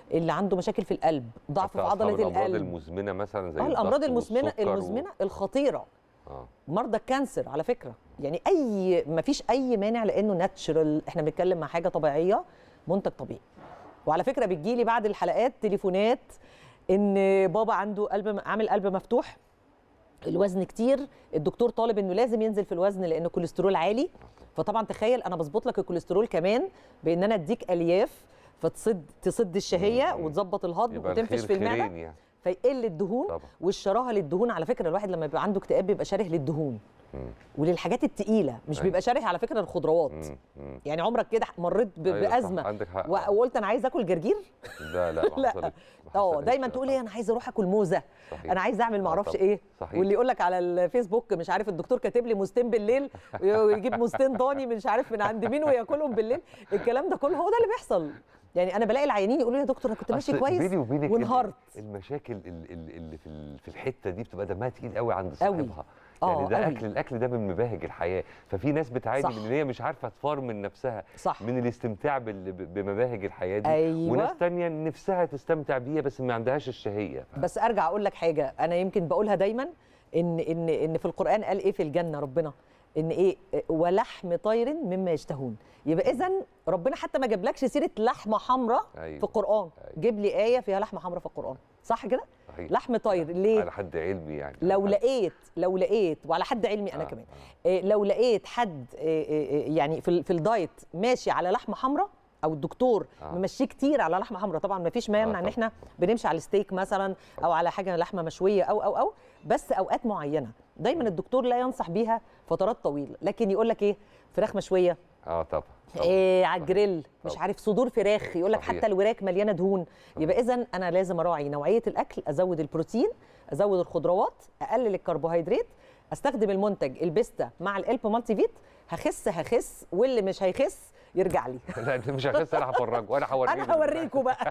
اللي عنده مشاكل في القلب ضعف في حتى أصحاب عضله الامراض القلب المزمنه مثلا زي اه الامراض الضغط المزمنه والسكر و- المزمنه الخطيره اه مرضى الكانسر على فكره يعني اي ما فيش اي مانع لانه ناتشرال احنا بنتكلم مع حاجه طبيعيه منتج طبيعي وعلى فكره بتجيلي بعد الحلقات تليفونات ان بابا عنده قلب عامل قلب مفتوح الوزن كتير الدكتور طالب انه لازم ينزل في الوزن لانه الكوليسترول عالي فطبعا تخيل انا بظبط لك الكوليسترول كمان بان انا اديك الياف فتصد تصد الشهيه مم. وتظبط الهضم يبقى وتنفش الخير في المعده خيرين يعني فيقل الدهون طبعا والشراهه للدهون على فكره الواحد لما بيبقى عنده اكتئاب بيبقى شاره للدهون مم. وللحاجات التقيله مش أيوة. بيبقى شاره على فكره الخضروات مم. مم. يعني عمرك كده مريت ب- أيوة صح، بازمه عندك حق و- وقلت انا عايز اكل جرجير لا لا ما لا. حصلتش، ما اه حصلتش، دايما لا تقول طبعا. ايه انا عايز اروح اكل موزه صحيح. انا عايز اعمل آه معرفش طبعا. ايه صحيح. واللي يقول لك على الفيسبوك مش عارف الدكتور كاتب لي موزتين بالليل ويجيب موزتين ضاني مش عارف من عند مين وياكلهم بالليل الكلام ده كله هو ده اللي بيحصل يعني انا بلاقي العيانين يقولوا لي يا دكتور انا كنت ماشي أصل كويس بيني وبينك ال- وانهارت المشاكل ال- ال- اللي في ال- في الحته دي بتبقى دمها تقيل قوي عند أوي. صاحبها آه، يعني ده أوي. اكل الاكل ده من مباهج الحياه ففي ناس بتعاني صح. من ان هي مش عارفه تفرمل نفسها صح من الاستمتاع بال- ب- بمباهج الحياه دي أيوة. وناس تانية نفسها تستمتع بيها بس ما عندهاش الشهيه ف- بس ارجع اقول لك حاجه انا يمكن بقولها دايما ان ان ان في القران قال ايه في الجنه ربنا ان ايه ولحم طير مما يشتهون يبقى اذا ربنا حتى ما جابلكش سيره لحمه حمراء أيوة. في القران أيوة. جيب لي ايه فيها لحمه حمراء في القران صح كده صحيح. لحم طير ليه على حد علمي يعني لو على حد- لقيت لو لقيت وعلى حد علمي انا آه، كمان آه. إيه لو لقيت حد إيه إيه يعني في ال- في الدايت ماشي على لحمه حمراء او الدكتور آه. ممشيه كتير على لحمه حمراء طبعا ما فيش ما آه، يمنع ان طبعاً. احنا بنمشي على الستيك مثلا او على حاجه لحمه مشويه او او او بس اوقات معينه دايما الدكتور لا ينصح بيها فترات طويله لكن يقول لك ايه فراخ مشويه اه طبعا طبعاً. إيه على الجريل مش طبعاً. عارف صدور فراخ يقول لك صحيح. حتى الوراك مليانه دهون يبقى اذا انا لازم اراعي نوعيه الاكل ازود البروتين ازود الخضروات اقلل الكربوهيدرات استخدم المنتج البيستا مع الالب مالتي فيت هخس هخس واللي مش هيخس يرجع لي لا انت مش هخس انا هفرجك وانا هوريك انا هوريكم بقى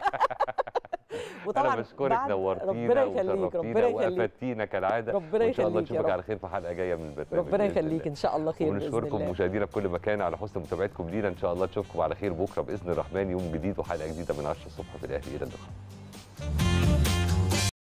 انا بشكرك بعد- نورتينا ربنا يخليك وشرفتينا ربنا يخليك وافدتينا كالعاده ربنا وان شاء الله يخليك يا نشوفك رب. على خير في حلقه جايه من البرنامج ربنا بإذن يخليك الله. ان شاء الله خير باذن ونشكركم الله مشاهدينا في كل مكان على حسن متابعتكم لينا ان شاء الله نشوفكم على خير بكره باذن الرحمن يوم جديد وحلقه جديده من 10 الصبح في الاهلي الى اللقاء